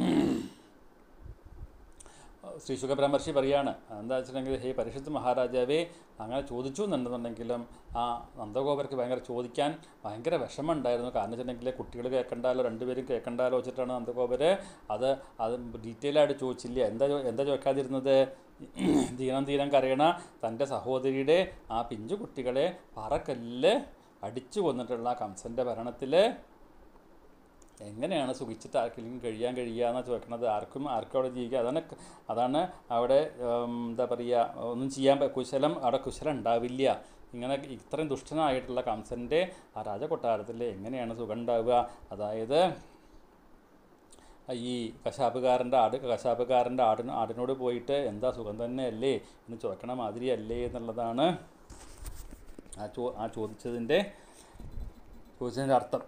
A: ശ്രീ ശുഖബ്രഹ്മർഷി പറയാണ് എന്താ വെച്ചിട്ടുണ്ടെങ്കിൽ ഹേ പരിഷത്ത് മഹാരാജാവേ അങ്ങനെ ചോദിച്ചു എന്നുണ്ടെന്നുണ്ടെങ്കിലും ആ നന്ദഗോപർക്ക് ഭയങ്കര ചോദിക്കാൻ ഭയങ്കര വിഷമമുണ്ടായിരുന്നു കാരണം വെച്ചിട്ടുണ്ടെങ്കിൽ കുട്ടികൾ കേൾക്കണ്ടാലോ രണ്ടുപേരും കേൾക്കണ്ടാലോ വെച്ചിട്ടാണ് നന്ദഗോപര് അത് അത് ഡീറ്റെയിൽ ആയിട്ട് ചോദിച്ചില്ല എന്താ ചോ- എന്താ ചോദിക്കാതിരുന്നത് ദീനം ദീനം കരയണ തൻ്റെ സഹോദരിയുടെ ആ പിഞ്ചു കുട്ടികളെ പറക്കല്ല് അടിച്ചു കൊന്നിട്ടുള്ള കംസൻ്റെ ഭരണത്തിൽ എങ്ങനെയാണ് സുഖിച്ചിട്ട് ആർക്കെങ്കിലും കഴിയാൻ കഴിയുക എന്നാണ് ചോദിക്കണത് ആർക്കും ആർക്കും അവിടെ ജീവിക്കുക അതാണ് ക- അതാണ് അവിടെ ഉം, എന്താ പറയുക ഒന്നും ചെയ്യാൻ പ- കുശലം അവിടെ കുശലം ഉണ്ടാവില്ല ഇങ്ങനെ ഇത്രയും ദുഷ്ടനായിട്ടുള്ള കംസൻ്റെ ആ രാജകൊട്ടാരത്തിൽ എങ്ങനെയാണ് സുഖം ഉണ്ടാവുക അതായത് ഈ കശാപ്പുകാരൻ്റെ ആട് കശാപ്പുകാരൻ്റെ ആടിന് ആടിനോട് പോയിട്ട് എന്താ സുഖം തന്നെയല്ലേ എന്ന് ചോദിക്കണ മാതിരിയല്ലേ എന്നുള്ളതാണ് ആ ചോ ആ ചോദിച്ചതിൻ്റെ ചോദിച്ചതിൻ്റെ അർത്ഥം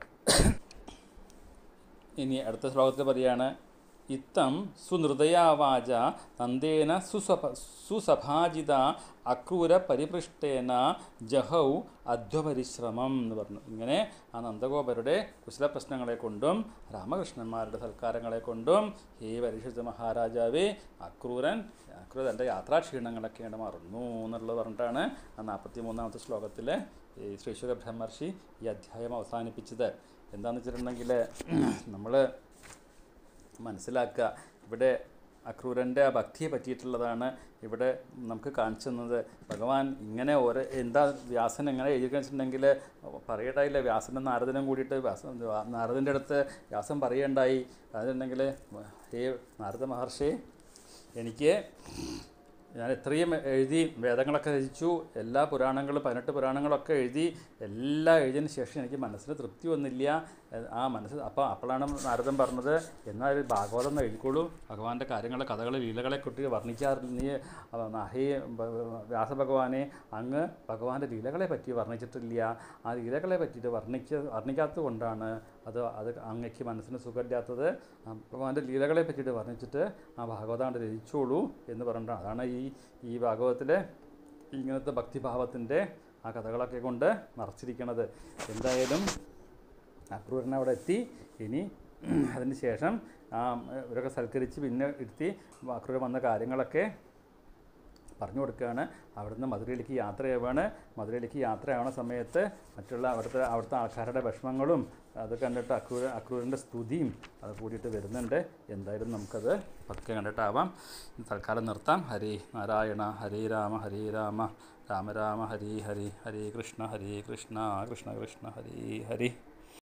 A: ഇനി അടുത്ത ശ്ലോകത്തിൽ പറയാണ് ഇത്തം സുനൃദയാവാച നന്ദേന സുസഭ സുസഭാജിത അക്രൂര പരിപൃഷ്ടേന ജഹൗ അധ്വപരിശ്രമം എന്ന് പറഞ്ഞു ഇങ്ങനെ ആ നന്ദഗോപരുടെ കുശല പ്രശ്നങ്ങളെ കൊണ്ടും രാമകൃഷ്ണന്മാരുടെ സൽക്കാരങ്ങളെ കൊണ്ടും ഹേ പരീക്ഷിച്ച മഹാരാജാവേ അക്രൂരൻ അക്രൂർ തൻ്റെ യാത്രാക്ഷീണങ്ങളൊക്കെയാണ് മറന്നു എന്നുള്ളത് പറഞ്ഞിട്ടാണ് ആ നാൽപ്പത്തി മൂന്നാമത്തെ ശ്ലോകത്തിൽ ഈ ശ്രീശ്വര ബ്രഹ്മർഷി ഈ അധ്യായം അവസാനിപ്പിച്ചത് എന്താണെന്ന് വെച്ചിട്ടുണ്ടെങ്കിൽ നമ്മൾ മനസ്സിലാക്കുക ഇവിടെ അക്രൂരൻ്റെ ആ ഭക്തിയെ പറ്റിയിട്ടുള്ളതാണ് ഇവിടെ നമുക്ക് കാണിച്ചു തന്നത് ഭഗവാൻ ഇങ്ങനെ ഓരോ എന്താ വ്യാസൻ എങ്ങനെ എഴുതി വെച്ചിട്ടുണ്ടെങ്കിൽ പറയണ്ടായില്ല വ്യാസനും നാരദനും കൂടിയിട്ട് വ്യാസ നാരദൻ്റെ അടുത്ത് വ്യാസൻ പറയണ്ടായി അതുണ്ടെങ്കിൽ ഹേ നാരദ മഹർഷി എനിക്ക് ഞാൻ ഇത്രയും എഴുതി വേദങ്ങളൊക്കെ രചിച്ചു എല്ലാ പുരാണങ്ങളും പതിനെട്ട് പുരാണങ്ങളൊക്കെ എഴുതി എല്ലാം എഴുതിയതിന് ശേഷം എനിക്ക് മനസ്സിന് തൃപ്തി വന്നില്ല എ- ആ മനസ്സ് അപ്പോൾ അപ്പോഴാണ് നാരദൻ പറഞ്ഞത് എന്നാൽ ഒരു ഭാഗവതം ഒന്ന് എഴുതിക്കോളൂ ഭഗവാന്റെ കാര്യങ്ങൾ കഥകൾ ലീലകളെ കുട്ടി വർണ്ണിക്കാറില്ല നീ അവ- ഹേ ഭ- വ്യാസഭഗവാനെ അങ്ങ് ഭഗവാന്റെ ലീലകളെ പറ്റി വർണ്ണിച്ചിട്ടില്ല ആ ലീലകളെ പറ്റിയിട്ട് വർണ്ണിക്ക വർണ്ണിക്കാത്തത് കൊണ്ടാണ് അത് അത് അങ്ങയ്ക്ക് മനസ്സിന് സുഖമില്ലാത്തത് ആ ഭഗവാന്റെ ലീലകളെ പറ്റിയിട്ട് വർണ്ണിച്ചിട്ട് ആ ഭാഗവതാണ്ട് രചിച്ചോളൂ എന്ന് പറഞ്ഞിട്ടാണ് അതാണ് ഈ ഈ ഭാഗവതത്തിലെ ഇങ്ങനത്തെ ഭക്തിഭാവത്തിൻ്റെ ആ കഥകളൊക്കെ കൊണ്ട് നിറച്ചിരിക്കണത് എന്തായാലും അക്രൂരൻ അവിടെ എത്തി ഇനി അതിന് ശേഷം ആ ഇവരൊക്കെ സൽക്കരിച്ച് പിന്നെ ഇരുത്തി അക്രൂരൻ വന്ന കാര്യങ്ങളൊക്കെ പറഞ്ഞു കൊടുക്കുകയാണ് അവിടുന്ന് മധുരയിലേക്ക് യാത്രയാവാണ് മധുരയിലേക്ക് യാത്രയാവണ സമയത്ത് മറ്റുള്ള അവിടുത്തെ അവിടുത്തെ ആൾക്കാരുടെ വിഷമങ്ങളും അത് കണ്ടിട്ട് അക്രൂര അക്രൂരൻ്റെ സ്തുതിയും അത് കൂടിയിട്ട് വരുന്നുണ്ട് എന്തായാലും നമുക്കത് പതുക്കെ കണ്ടിട്ടാവാം തൽക്കാലം നിർത്താം ഹരി നാരായണ ഹരി രാമ ഹരി രാമ രാമ രാമ ഹരി ഹരി ഹരി കൃഷ്ണ ഹരി കൃഷ്ണ കൃഷ്ണ കൃഷ്ണ ഹരി ഹരി